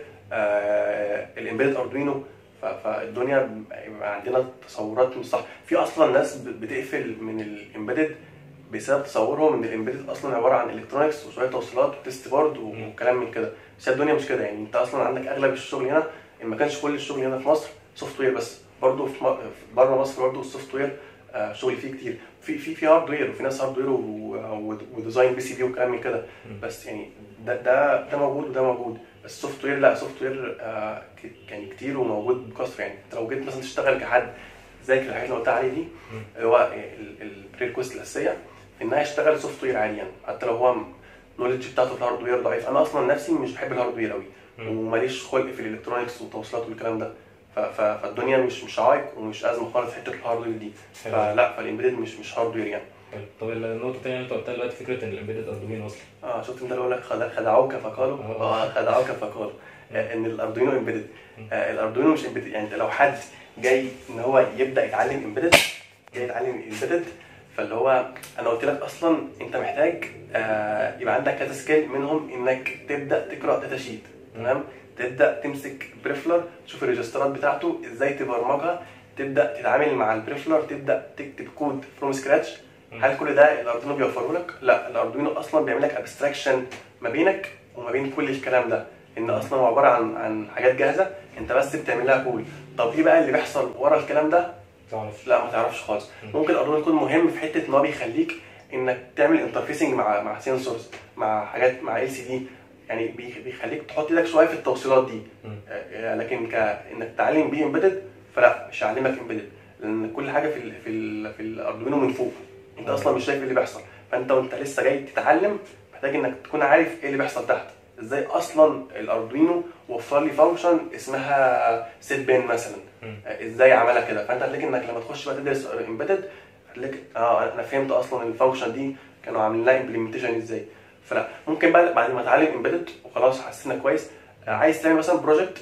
آه الامبيدد اردوينو ف- فالدنيا بيبقى عندنا تصورات مش صح في اصلا ناس ب- بتقفل من الامبيدد بسبب تصورهم ان الامبيدد اصلا عباره عن الكترونكس وشويه توصيلات وتست بورد مم. وكلام من كده بس هي الدنيا مش كده يعني انت اصلا عندك اغلب الشغل هنا ان ما كانش كل الشغل هنا في مصر سوفت وير بس برضه في م- بره مصر برضه السوفت وير آه، شغل فيه كتير في في في هاردوير وفي ناس هاردوير و- و- وديزاين بي سي بي وكلام من كده مم. بس يعني ده ده ده موجود وده موجود بس السوفت وير لا سوفت وير آه، ك- يعني كتير وموجود بكثره يعني انت لو جيت مثلا تشتغل كحد ذاكر الحاجات اللي قلتها عليه دي مم. اللي هو البريكوست الاساسيه انها يشتغل سوفت وير عادي يعني حتى لو هو النولج بتاعته في الهاردوير ضعيف انا اصلا نفسي مش بحب الهاردوير قوي مم. وماليش خلق في الالكترونكس والتوصيلات والكلام ده ف- ف- فالدنيا مش مش عائق ومش ازمه خالص في حته الهاردوير دي حلو. فلا فالامبيدد مش مش هاردوير يعني حلو. طب النقطه الثانيه اللي انت قلتها دلوقتي فكره ان الامبيدد اردوينو اصلا اه شفت انت اللي بقول لك خد- خدعوك فقالوا آه. اه خدعوك فقالوا آه، ان الاردوينو امبيدد مم. الاردوينو مش امبيدد يعني لو حد جاي ان هو يبدا يتعلم امبيدد جاي يتعلم امبيدد فاللي هو انا قلت لك اصلا انت محتاج آه، يبقى عندك كذا سكيل منهم انك تبدا تقرا داتا شيت تمام تبدا تمسك بريفلر تشوف الريجسترات بتاعته ازاي تبرمجها تبدا تتعامل مع البريفلر تبدا تكتب كود فروم سكراتش مم. هل كل ده الاردوينو بيوفره لك؟ لا الاردوينو اصلا بيعمل لك ابستراكشن ما بينك وما بين كل الكلام ده ان اصلا هو عباره عن عن حاجات جاهزه انت بس بتعمل لها كول طب ايه بقى اللي بيحصل ورا الكلام ده؟ تعرفش لا ما تعرفش خالص مم. ممكن الاردوينو يكون مهم في حته ان هو بيخليك انك تعمل انترفيسنج مع مع سنسورز مع حاجات مع ال سي دي يعني بي- بيخليك تحط ايدك شويه في التوصيلات دي مم. آه، لكن كانك تتعلم بيه امبيدد فلا مش هيعلمك امبيدد لان كل حاجه في ال في ال في الاردوينو من فوق انت مم. اصلا مش شايف إيه اللي بيحصل فانت وانت لسه جاي تتعلم محتاج انك تكون عارف ايه اللي بيحصل تحت ازاي اصلا الاردوينو وفر لي فانكشن اسمها سيت بين مثلا مم. آه، ازاي عملها كده فانت هتلاقي انك لما تخش بقى تدرس امبيدد هتلاقي اه انا فهمت اصلا الفانكشن دي كانوا عاملين لها امبلمنتيشن ازاي فلا ممكن بقى بعد ما اتعلم امبيدد وخلاص حسيت انك كويس آه، عايز تعمل مثلا بروجكت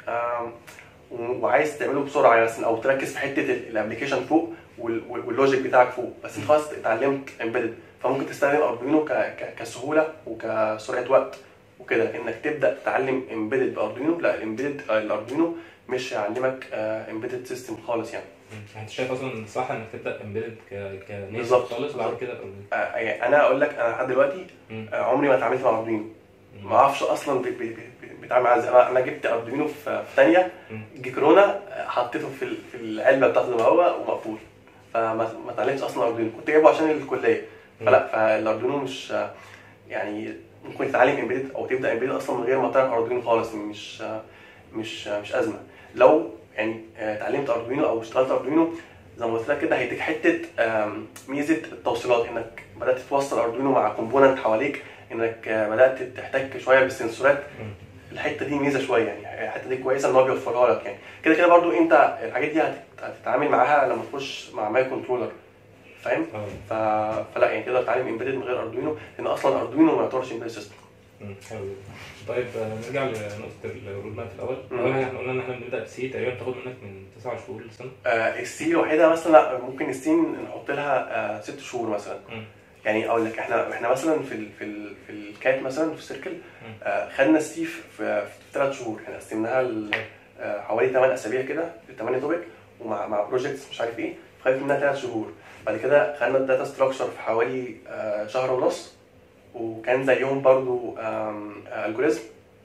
وعايز تعمله بسرعه يعني مثلا او تركز في حته الابلكيشن فوق وال- وال- واللوجيك بتاعك فوق بس انت خلاص اتعلمت امبيدد فممكن تستخدم اردوينو ك- ك- كسهوله وكسرعه وقت وكده انك تبدا تتعلم امبيدد باردوينو لا الامبيدد الاردوينو مش هيعلمك امبيدد سيستم خالص يعني مم. انت شايف اصلا صح انك تبدا امبيدد كنيتف بالظبط. خالص بعد بالظبط. كده Embedded. آه، يعني انا اقول لك انا لحد دلوقتي مم. آه، عمري ما اتعاملت مع اردوينو مم. ما اعرفش اصلا بي- بي- بي- بيتعامل معاه ازاي انا انا جبت اردوينو في في ثانيه مم. جه كورونا آه، حطيته في ال- في العلبه بتاعته زي ما هو ومقفول فما ما اتعلمتش اصلا اردوينو كنت جايبه عشان الكليه مم. فلا فالاردوينو مش آه، يعني ممكن تتعلم امبيدد او تبدا امبيدد اصلا من غير ما تعرف اردوينو خالص مش آه، مش آه، مش ازمه لو يعني آه، اتعلمت اردوينو او اشتغلت اردوينو زي ما قلت لك كده هيديك حته آم، ميزه التوصيلات انك بدات توصل اردوينو مع كومبوننت حواليك انك آه، بدات تحتك شويه بالسنسورات مم. الحته دي ميزه شويه يعني الحته دي كويسه ان هو بيوفرها لك يعني كده كده برضو انت الحاجات دي هت- هتتعامل معاها لما تخش مع ماي كنترولر فاهم اه ف... فلا يعني تقدر تتعلم امبيدد من غير اردوينو لان اصلا اردوينو ما يعتبرش امبيدد سيستم مم. حلو جدا. طيب آه، نرجع لنقطه الرود ماب الاول مم. اول حاجه احنا قلنا ان احنا بنبدا بسي تقريبا بتاخد منك من 9 شهور لسنه آه السي الوحيده مثلا لا ممكن السين نحط لها آه ست شهور مثلا مم. يعني اقول لك احنا احنا مثلا في ال في ال في الكات مثلا في السيركل آه خدنا السي في في ثلاث شهور احنا قسمناها ل- آه حوالي 8 اسابيع كده 8 توبك ومع مع بروجكتس مش عارف ايه خدت منها ثلاث شهور بعد كده خدنا الداتا ستراكشر في حوالي آه شهر ونص وكان زيهم برضو الجوريزم تمام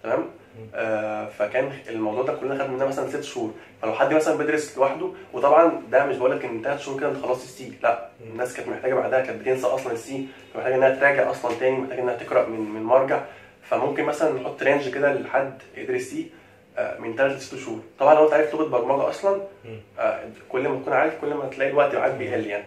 آه، فكان الموضوع ده كلنا خد مننا مثلا ست شهور فلو حد مثلا بيدرس لوحده وطبعا ده مش بقول لك ان ثلاث شهور كده انت خلصت السي لا مم. الناس كانت محتاجه بعدها كانت بتنسى اصلا السي كانت محتاجه انها تراجع اصلا تاني محتاجه انها تقرا من من مرجع فممكن مثلا نحط رينج كده لحد يدرس سي آه، من ثلاث لست شهور طبعا لو انت عارف لغه برمجه اصلا مم. آه، كل ما تكون عارف كل ما تلاقي الوقت معاك بيقل يعني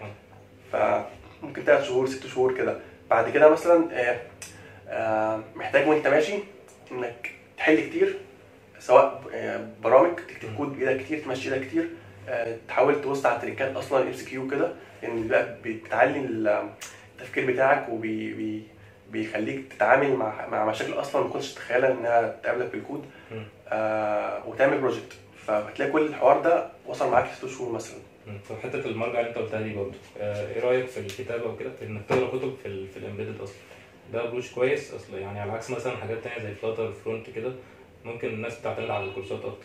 فممكن ثلاث شهور ست شهور كده بعد كده مثلا آه، آه، محتاج وانت ماشي انك تحل كتير سواء آه، برامج تكتب مم. كود بايدك كتير تمشي ايدك كتير آه، تحاول تبص على التريكات اصلا ام سي كيو كده لان بقى بتعلي ال- التفكير بتاعك وبي بي بيخليك تتعامل مع مع مشاكل اصلا ما كنتش تتخيلها انها تقابلك في الكود مم. آه وتعمل بروجكت فهتلاقي كل الحوار ده وصل معاك لست شهور مثلا مم. في حته المرجع اللي انت قلتها دي برضه آه، ايه رايك في الكتابه وكده في انك تقرا كتب في ال في الامبيدد اصلا ده ابروش كويس اصلا يعني على عكس مثلا حاجات تانية زي فلاتر فرونت كده ممكن الناس بتعتمد على الكورسات اكتر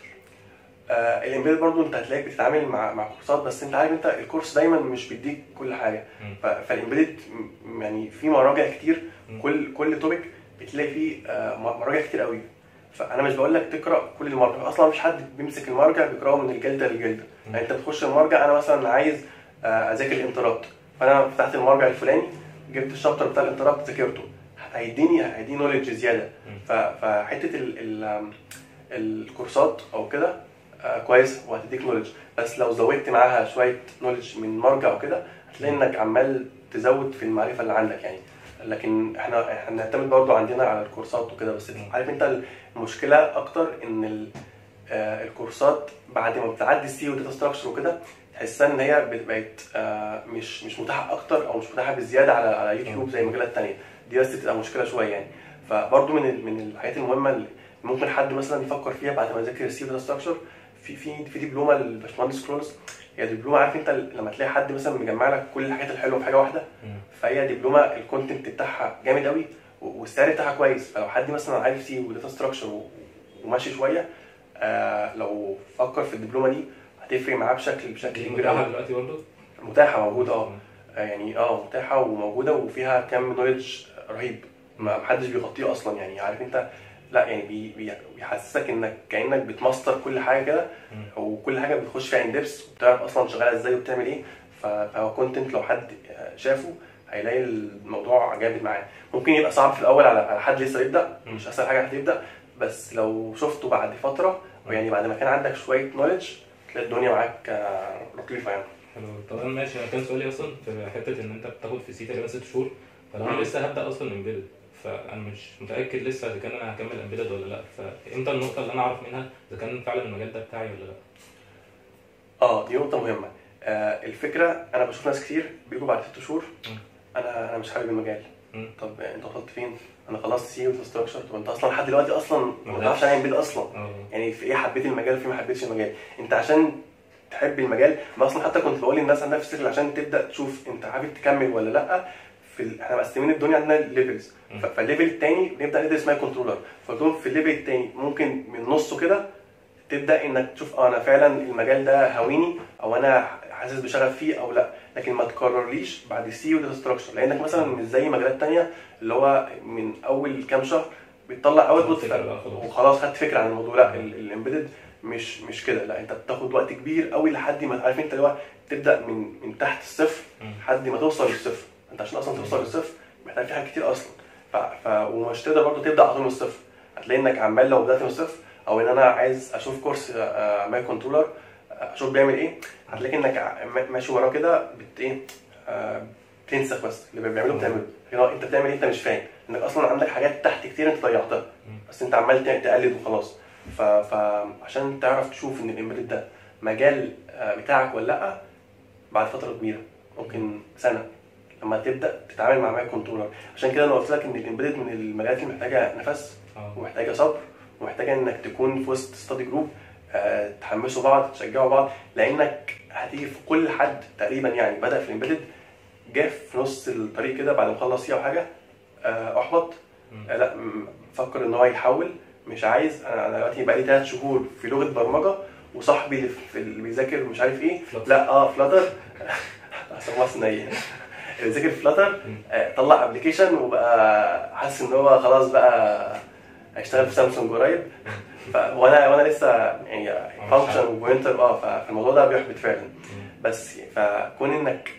آه الامبيد برضو انت هتلاقيك بتتعامل مع مع كورسات بس انت عارف انت الكورس دايما مش بيديك كل حاجه مم. ف- فالامبيد م- يعني في مراجع كتير مم. كل كل توبيك بتلاقي فيه آه م- مراجع كتير قوي فانا مش بقول لك تقرا كل المراجع اصلا مفيش حد بيمسك المرجع بيقراه من الجلده للجلده مم. يعني انت بتخش المرجع انا مثلا عايز آه اذاكر الانترابت فانا فتحت المرجع الفلاني جبت الشابتر بتاع الانترابت ذاكرته هيديني هيديني نولج زياده مم. ف- فحته ال ال الكورسات او كده آه، كويس وهتديك نولج بس لو زودت معاها شويه نولج من مرجع وكده هتلاقي انك عمال تزود في المعرفه اللي عندك يعني لكن احنا احنا بنعتمد برضو عندنا على الكورسات وكده بس مم. عارف انت المشكله اكتر ان ال- آه، الكورسات بعد ما بتعدي السي وداتا ستراكشر وكده تحسها ان هي بت- بقت آه، مش مش متاحه اكتر او مش متاحه بالزياده على على يوتيوب زي المجالات التانيه دي بس بتبقى مشكله شويه يعني فبرضو من ال- من الحاجات المهمه اللي ممكن حد مثلا يفكر فيها بعد ما يذاكر السي وداتا ستراكشر في في في دبلومه للباشمهندس كرولز هي دبلومه عارف انت لما تلاقي حد مثلا مجمع لك كل الحاجات الحلوه في حاجه واحده مم. فهي دبلومه الكونتنت بتاعها جامد قوي و- والسعر بتاعها كويس فلو حد مثلا عارف سي وداتا ستراكشر وماشي شويه آه لو فكر في الدبلومه دي هتفرق معاه بشكل بشكل دي كبير متاحه قوي دلوقتي برضه متاحه موجوده اه آه، يعني اه متاحه وموجوده وفيها كم نولج رهيب ما محدش بيغطيه اصلا يعني عارف انت لا يعني بي بي بيحسسك انك كانك بتماستر كل حاجه كده مم. وكل حاجه بتخش فيها اندبس وبتعرف اصلا شغاله ازاي وبتعمل ايه ف- فهو كونتنت لو حد شافه هيلاقي الموضوع جامد معاه ممكن يبقى صعب في الاول على على حد لسه يبدا مم. مش اسهل حاجه حد يبدا بس لو شفته بعد فتره مم. يعني بعد ما كان عندك شويه نولج تلاقي الدنيا معاك آه، لطيفه يعني حلو طب انا ماشي انا كان سؤالي اصلا في حته ان انت بتاخد في سي تقريبا ست شهور فلو انا مم. لسه هبدا اصلا امبيدد فانا مش متاكد لسه اذا كان انا هكمل امبيدد ولا لا فامتى النقطه اللي انا اعرف منها اذا كان فعلا المجال ده بتاعي ولا لا اه دي نقطه مهمه آه الفكره انا بشوف ناس كتير بيجوا بعد ست شهور مم. انا انا مش حابب المجال مم. طب انت وصلت فين؟ انا خلصت سي وستراكشر طب انت اصلا لحد دلوقتي اصلا ما ما تعرفش بدأتش. عن امبيد اصلا اه يعني في ايه حبيت المجال وفي ما حبيتش المجال انت عشان تحب المجال ما اصلا حتى كنت بقول للناس عندها في السجل عشان تبدا تشوف انت حابب تكمل ولا لا في ال... احنا مقسمين الدنيا عندنا ليفلز مم. فالليفل الثاني بنبدا ندرس ماي كنترولر فقلت لهم في الليفل الثاني ممكن من نصه كده تبدا انك تشوف اه انا فعلا المجال ده هويني او انا حاسس بشغف فيه او لا لكن ما تكررليش بعد السي وداتا ستراكشر لانك مثلا مش زي مجالات تانية اللي هو من اول كام شهر بتطلع اوتبوت فكرة بقى خلاص. وخلاص خدت فكره عن الموضوع لا الامبيدد مش مش كده لا انت بتاخد وقت كبير قوي لحد ما عارف انت اللي هو تبدا من من تحت الصفر مم. لحد ما توصل للصفر انت عشان اصلا توصل للصفر محتاج في حاجات كتير اصلا ف... ف... ومش تقدر برضه تبدا على طول من الصفر هتلاقي انك عمال لو بدات من الصفر او ان انا عايز اشوف كورس ماي كنترولر اشوف بيعمل ايه هتلاقي انك ع- ما- ماشي وراه كده بت ايه آه، بتنسخ بس اللي بيعمله بتعمله لكن هو انت بتعمل ايه انت مش فاهم انك اصلا عندك حاجات تحت كتير انت ضيعتها مم. بس انت عمال ت- تقلد وخلاص ف... فعشان تعرف تشوف ان الامبيدد ده مجال آه، بتاعك ولا لا بعد فتره كبيره ممكن سنه لما تبدا تتعامل مع ماي كنترولر عشان كده انا قلت لك ان الامبيدد من المجالات اللي محتاجه نفس اه ومحتاجه صبر ومحتاجه انك تكون في وسط ستادي جروب تحمسوا بعض تشجعوا بعض لانك هتيجي في كل حد تقريبا يعني بدا في الامبيدد جه في نص الطريق كده بعد ما خلص فيها او حاجه آه، احبط مم. آه، لا م- فكر ان هو يحول مش عايز انا انا دلوقتي بقى لي ثلاث شهور في لغه برمجه وصاحبي اللي في اللي بيذاكر مش عارف ايه Flutter. لا اه فلاتر سموها صينيه اللي بيذاكر فلاتر مم. طلع ابلكيشن وبقى حاسس ان هو خلاص بقى هيشتغل في سامسونج قريب ف... وانا وانا لسه يعني فانكشن وبوينتر اه فالموضوع ده بيحبط فعلا بس فكون انك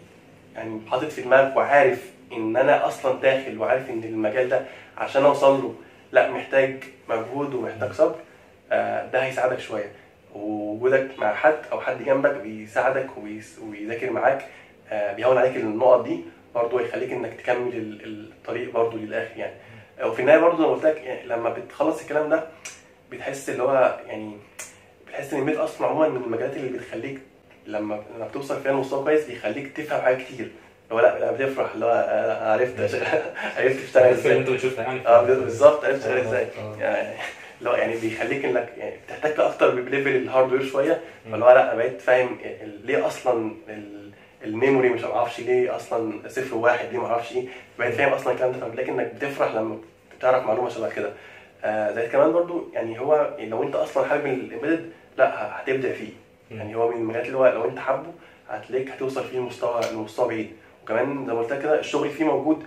يعني حاطط في دماغك وعارف ان انا اصلا داخل وعارف ان المجال ده عشان اوصل له لا محتاج مجهود ومحتاج صبر آه، ده هيساعدك شويه ووجودك مع حد او حد جنبك بيساعدك وبيس- ويذاكر معاك آه، بيهون عليك النقط دي برضه هيخليك انك تكمل ال- الطريق برضه للاخر يعني وفي النهايه برضه زي ما قلت لك يعني لما بتخلص الكلام ده بتحس اللي هو يعني بتحس ان الميد اصلا عموما من المجالات اللي بتخليك لما لما بتوصل فيها لمستوى كويس بيخليك تفهم حاجات كتير اللي هو لا لا بتفرح اللي هو أنا عرفت عرفت تشتغل عارف اللي ازاي انت بتشوفها يعني اه بالظبط عرفت تشتغل آه، ازاي آه. يعني لا يعني بيخليك انك يعني تحتك اكتر بليفل الهاردوير شويه فاللي هو لا انا بقيت فاهم ال- ليه اصلا ال- الميموري مش معرفش ليه اصلا صفر وواحد ليه معرفش ايه بقيت فاهم اصلا الكلام ده فبتلاقي انك بتفرح لما بتعرف معلومه شبه كده آه زي كمان برضو يعني هو لو انت اصلا حابب الامبيدد لا هتبدع فيه يعني هو من المجالات اللي هو لو انت حابه هتلاقيك هتوصل فيه لمستوى لمستوى بعيد وكمان زي ما قلت لك كده الشغل فيه موجود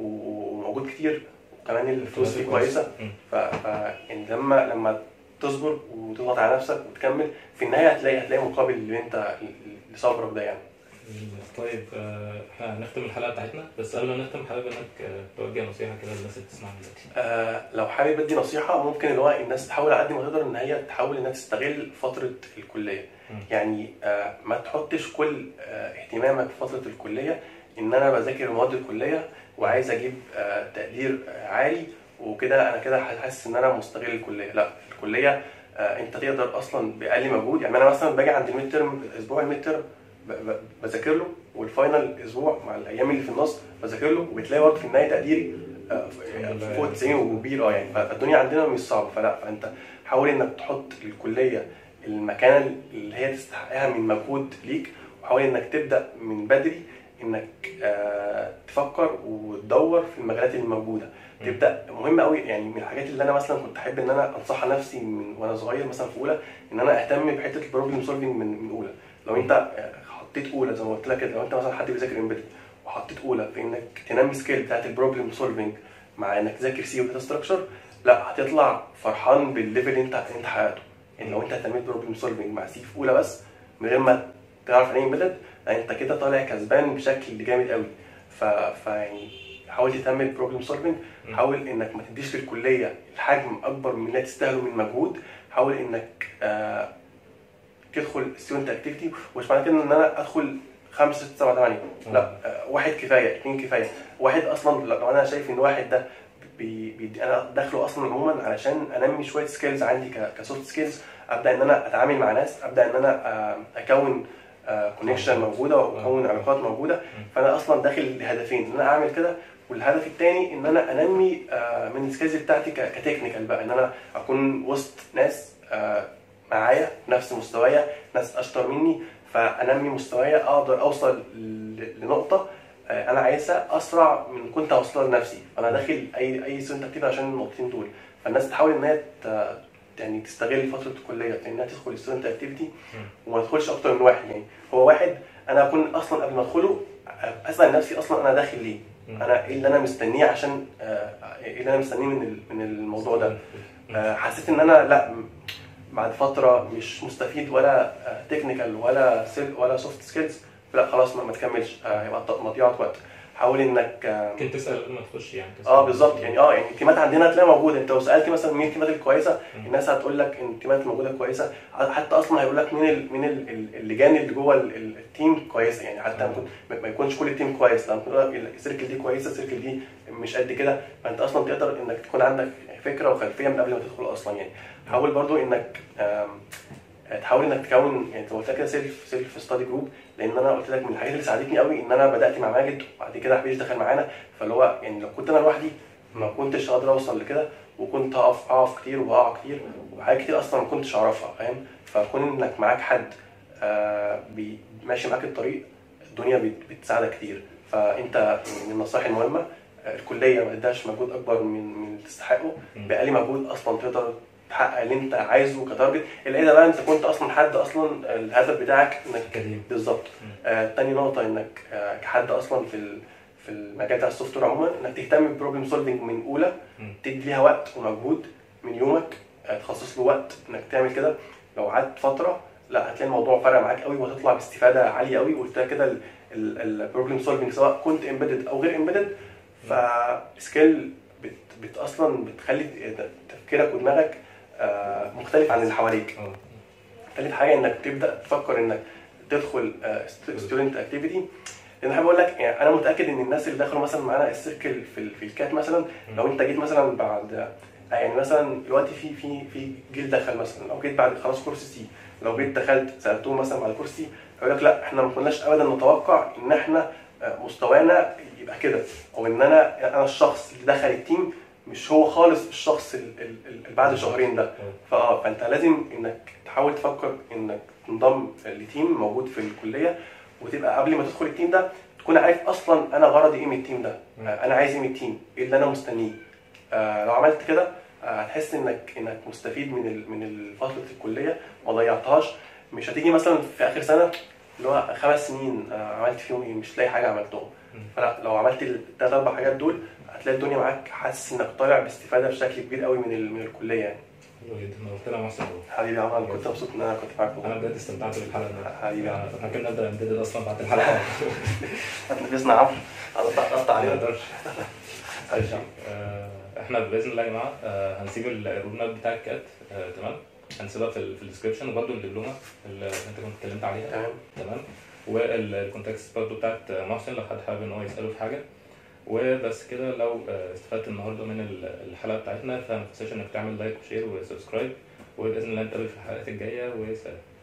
و- وموجود كتير وكمان الفلوس فيه كويسه مم. ف, ف يعني لما لما تصبر وتضغط على نفسك وتكمل في النهايه هتلاقي هتلاقي مقابل اللي انت لصبرك ده يعني طيب آه، احنا هنختم الحلقه بتاعتنا بس قبل ما نختم حابب انك آه، توجه نصيحه كده للناس اللي بتسمعنا دلوقتي آه لو حابب ادي نصيحه ممكن اللي هو الناس تحاول على قد ما تقدر ان هي تحاول انها تستغل فتره الكليه مم. يعني آه ما تحطش كل آه اهتمامك في فتره الكليه ان انا بذاكر مواد الكليه وعايز اجيب آه تقدير آه عالي وكده انا كده حاسس ان انا مستغل الكليه لا الكليه آه انت تقدر اصلا باقل مجهود يعني انا مثلا باجي عند الميد ترم اسبوع الميد ترم ب- ب- بذاكر له والفاينل اسبوع مع الايام اللي في النص بذاكر له وبتلاقي برضه في النهايه تقديري آه، الحمد لله. فوق 90 وكبير اه يعني فالدنيا عندنا مش صعبه فلا فانت حاول انك تحط الكليه المكان اللي هي تستحقها من مجهود ليك وحاول انك تبدا من بدري انك آه، تفكر وتدور في المجالات اللي موجوده مم. تبدا مهم قوي يعني من الحاجات اللي انا مثلا كنت احب ان انا انصحها نفسي من وانا صغير مثلا في اولى ان انا اهتم بحته البروبلم سولفنج من من اولى لو انت آه، حطيت اولى زي ما قلت لك كده لو انت مثلا حد بيذاكر امبيدد وحطيت اولى في انك تنمي سكيل بتاعت البروبلم سولفنج مع انك تذاكر سي وداتا ستراكشر لا هتطلع فرحان بالليفل اللي انت انت حققته يعني لو انت اهتميت بروبلم سولفنج مع سي في اولى بس من غير ما تعرف يعني ايه امبيدد انت كده طالع كسبان بشكل جامد قوي ف... فيعني حاول تهتم بالبروبلم سولفنج مم. حاول انك ما تديش للكليه الحجم اكبر من اللي تستاهله من مجهود حاول انك آه تدخل ستودنت اكتيفيتي ومش معنى كده ان انا ادخل خمسة ستة سبعة ثمانية لا آه، واحد كفاية اثنين كفاية واحد اصلا لو انا شايف ان واحد ده بي بي انا داخله اصلا عموما علشان انمي شويه سكيلز عندي كسوفت سكيلز ابدا ان انا اتعامل مع ناس ابدا ان انا آه، اكون كونكشن موجوده واكون علاقات موجوده فانا اصلا داخل لهدفين ان انا اعمل كده والهدف الثاني ان انا انمي آه، من السكيلز بتاعتي ك- كتكنيكال بقى ان انا اكون وسط ناس آه، معايا نفس مستوايا ناس اشطر مني فانمي مستوايا اقدر اوصل ل- لنقطه آه، انا عايزها اسرع من كنت اوصلها لنفسي فانا داخل اي اي سنت اكتيف عشان النقطتين دول فالناس تحاول ان هي ت- يعني تستغل فتره الكليه في انها تدخل ستودنت اكتيفيتي وما تدخلش اكتر من واحد يعني هو واحد انا اكون اصلا قبل ما ادخله آه، اسال نفسي اصلا انا داخل ليه؟ مم. انا ايه اللي انا مستنيه عشان آه، ايه اللي انا مستنيه من ال- من الموضوع ده؟ آه، حسيت ان انا لا م- بعد فتره مش مستفيد ولا تكنيكال ولا سيل ولا سوفت سكيلز لا خلاص ما, ما تكملش آه، هيبقى ط- مضيعه وقت حاول انك آه، ممكن تسال قبل ما تخش يعني تسأل. اه بالظبط يعني اه يعني التيمات عندنا هتلاقيها موجوده انت لو سالت مثلا مين التيمات الكويسه مم. الناس هتقول لك ان التيمات الموجوده كويسه حتى اصلا هيقول لك مين ال مين ال- ال- اللجان اللي جوه ال- ال- التيم كويسه يعني حتى آه. ممكن ما ما يكونش كل التيم كويس لا ممكن يقول لك السيركل دي كويسه السيركل دي مش قد كده فانت اصلا تقدر انك تكون عندك فكره وخلفيه من قبل ما تدخل اصلا يعني حاول برضو انك آم، تحاول انك تكون يعني زي ما قلت لك كده سيلف سيلف ستادي جروب لان انا قلت لك من الحاجات اللي ساعدتني قوي ان انا بدات مع ماجد وبعد كده حبيبي دخل معانا فاللي هو يعني لو كنت انا لوحدي ما كنتش هقدر اوصل لكده وكنت هقف اقف كتير وهقع كتير وحاجات كتير اصلا ما كنتش اعرفها فاهم فكون انك معاك حد آه بي- ماشي معاك الطريق الدنيا بت- بتساعدك كتير فانت من النصائح المهمه آه، الكليه ما تديهاش مجهود اكبر من من اللي تستحقه مم. باقل مجهود اصلا تقدر تحقق اللي انت عايزه كتارجت الا اذا بقى انت كنت اصلا حد اصلا الهدف بتاعك انك اكاديمي بالظبط مم. آه تاني نقطه انك آه كحد اصلا في ال في المجال بتاع السوفت وير عموما انك تهتم بالبروبلم سولفنج من اولى مم. تدي ليها وقت ومجهود من يومك آه، تخصص له وقت انك تعمل كده لو قعدت فتره لا هتلاقي الموضوع فرق معاك قوي وهتطلع باستفاده عاليه قوي وقلت لك كده البروبلم سولفنج سواء كنت امبيدد او غير امبيدد فسكيل بت, بت اصلا بتخلي تفكيرك ودماغك آه، مختلف عن اللي حواليك اه تالت حاجه انك تبدا تفكر انك تدخل ستودنت اكتيفيتي لان انا بقول لك يعني انا متاكد ان الناس اللي دخلوا مثلا معانا السيركل في, ال- في الكات مثلا لو انت جيت مثلا بعد يعني مثلا دلوقتي في في في جيل دخل مثلا لو جيت بعد خلاص كورس سي لو جيت دخلت سالتهم مثلا بعد كورس سي هيقول لك لا احنا ما كناش ابدا نتوقع ان احنا آه، مستوانا يبقى كده او ان انا انا الشخص اللي دخل التيم مش هو خالص الشخص ال- ال- اللي بعد شهرين ده فاه فانت لازم انك تحاول تفكر انك تنضم لتيم موجود في الكليه وتبقى قبل ما تدخل التيم ده تكون عارف اصلا انا غرضي ايه من التيم ده مم. آه، انا عايز ايه من التيم ايه اللي انا مستنيه آه، لو عملت كده آه، هتحس انك انك مستفيد من ال- من فتره الكليه ما ضيعتهاش مش هتيجي مثلا في اخر سنه اللي هو خمس سنين آه، عملت فيهم ايه مش لاقي حاجه عملتهم مم. فلا لو عملت الثلاث اربع حاجات دول هتلاقي الدنيا معاك حاسس انك طالع باستفاده بشكل كبير قوي من ال- من الكليه يعني حلو جدا نورتنا يا محسن والله. حبيبي يا عمر انا كنت مبسوط ان انا كنت معاك انا والله بجد استمتعت بالحلقه النهارده حبيبي يا عم. احنا كنا نبدا امبيدد اصلا بعد الحلقه هتنفذنا يا عمرو هتقطع ما علينا نقدرش ماشي. آه، احنا باذن الله يا جماعه آه، هنسيب الرود ماب بتاع الكات آه، تمام هنسيبها في ال- في الديسكربشن وبرده الدبلومه اللي انت كنت اتكلمت عليها تمام تمام والكونتاكست برضه بتاعت محسن لو حد حابب ان هو يساله في حاجه وبس كده لو آه، استفدت النهارده من ال- الحلقه بتاعتنا فما تنساش انك تعمل لايك وشير وسبسكرايب وباذن الله نتقابل في الحلقات الجايه وسلام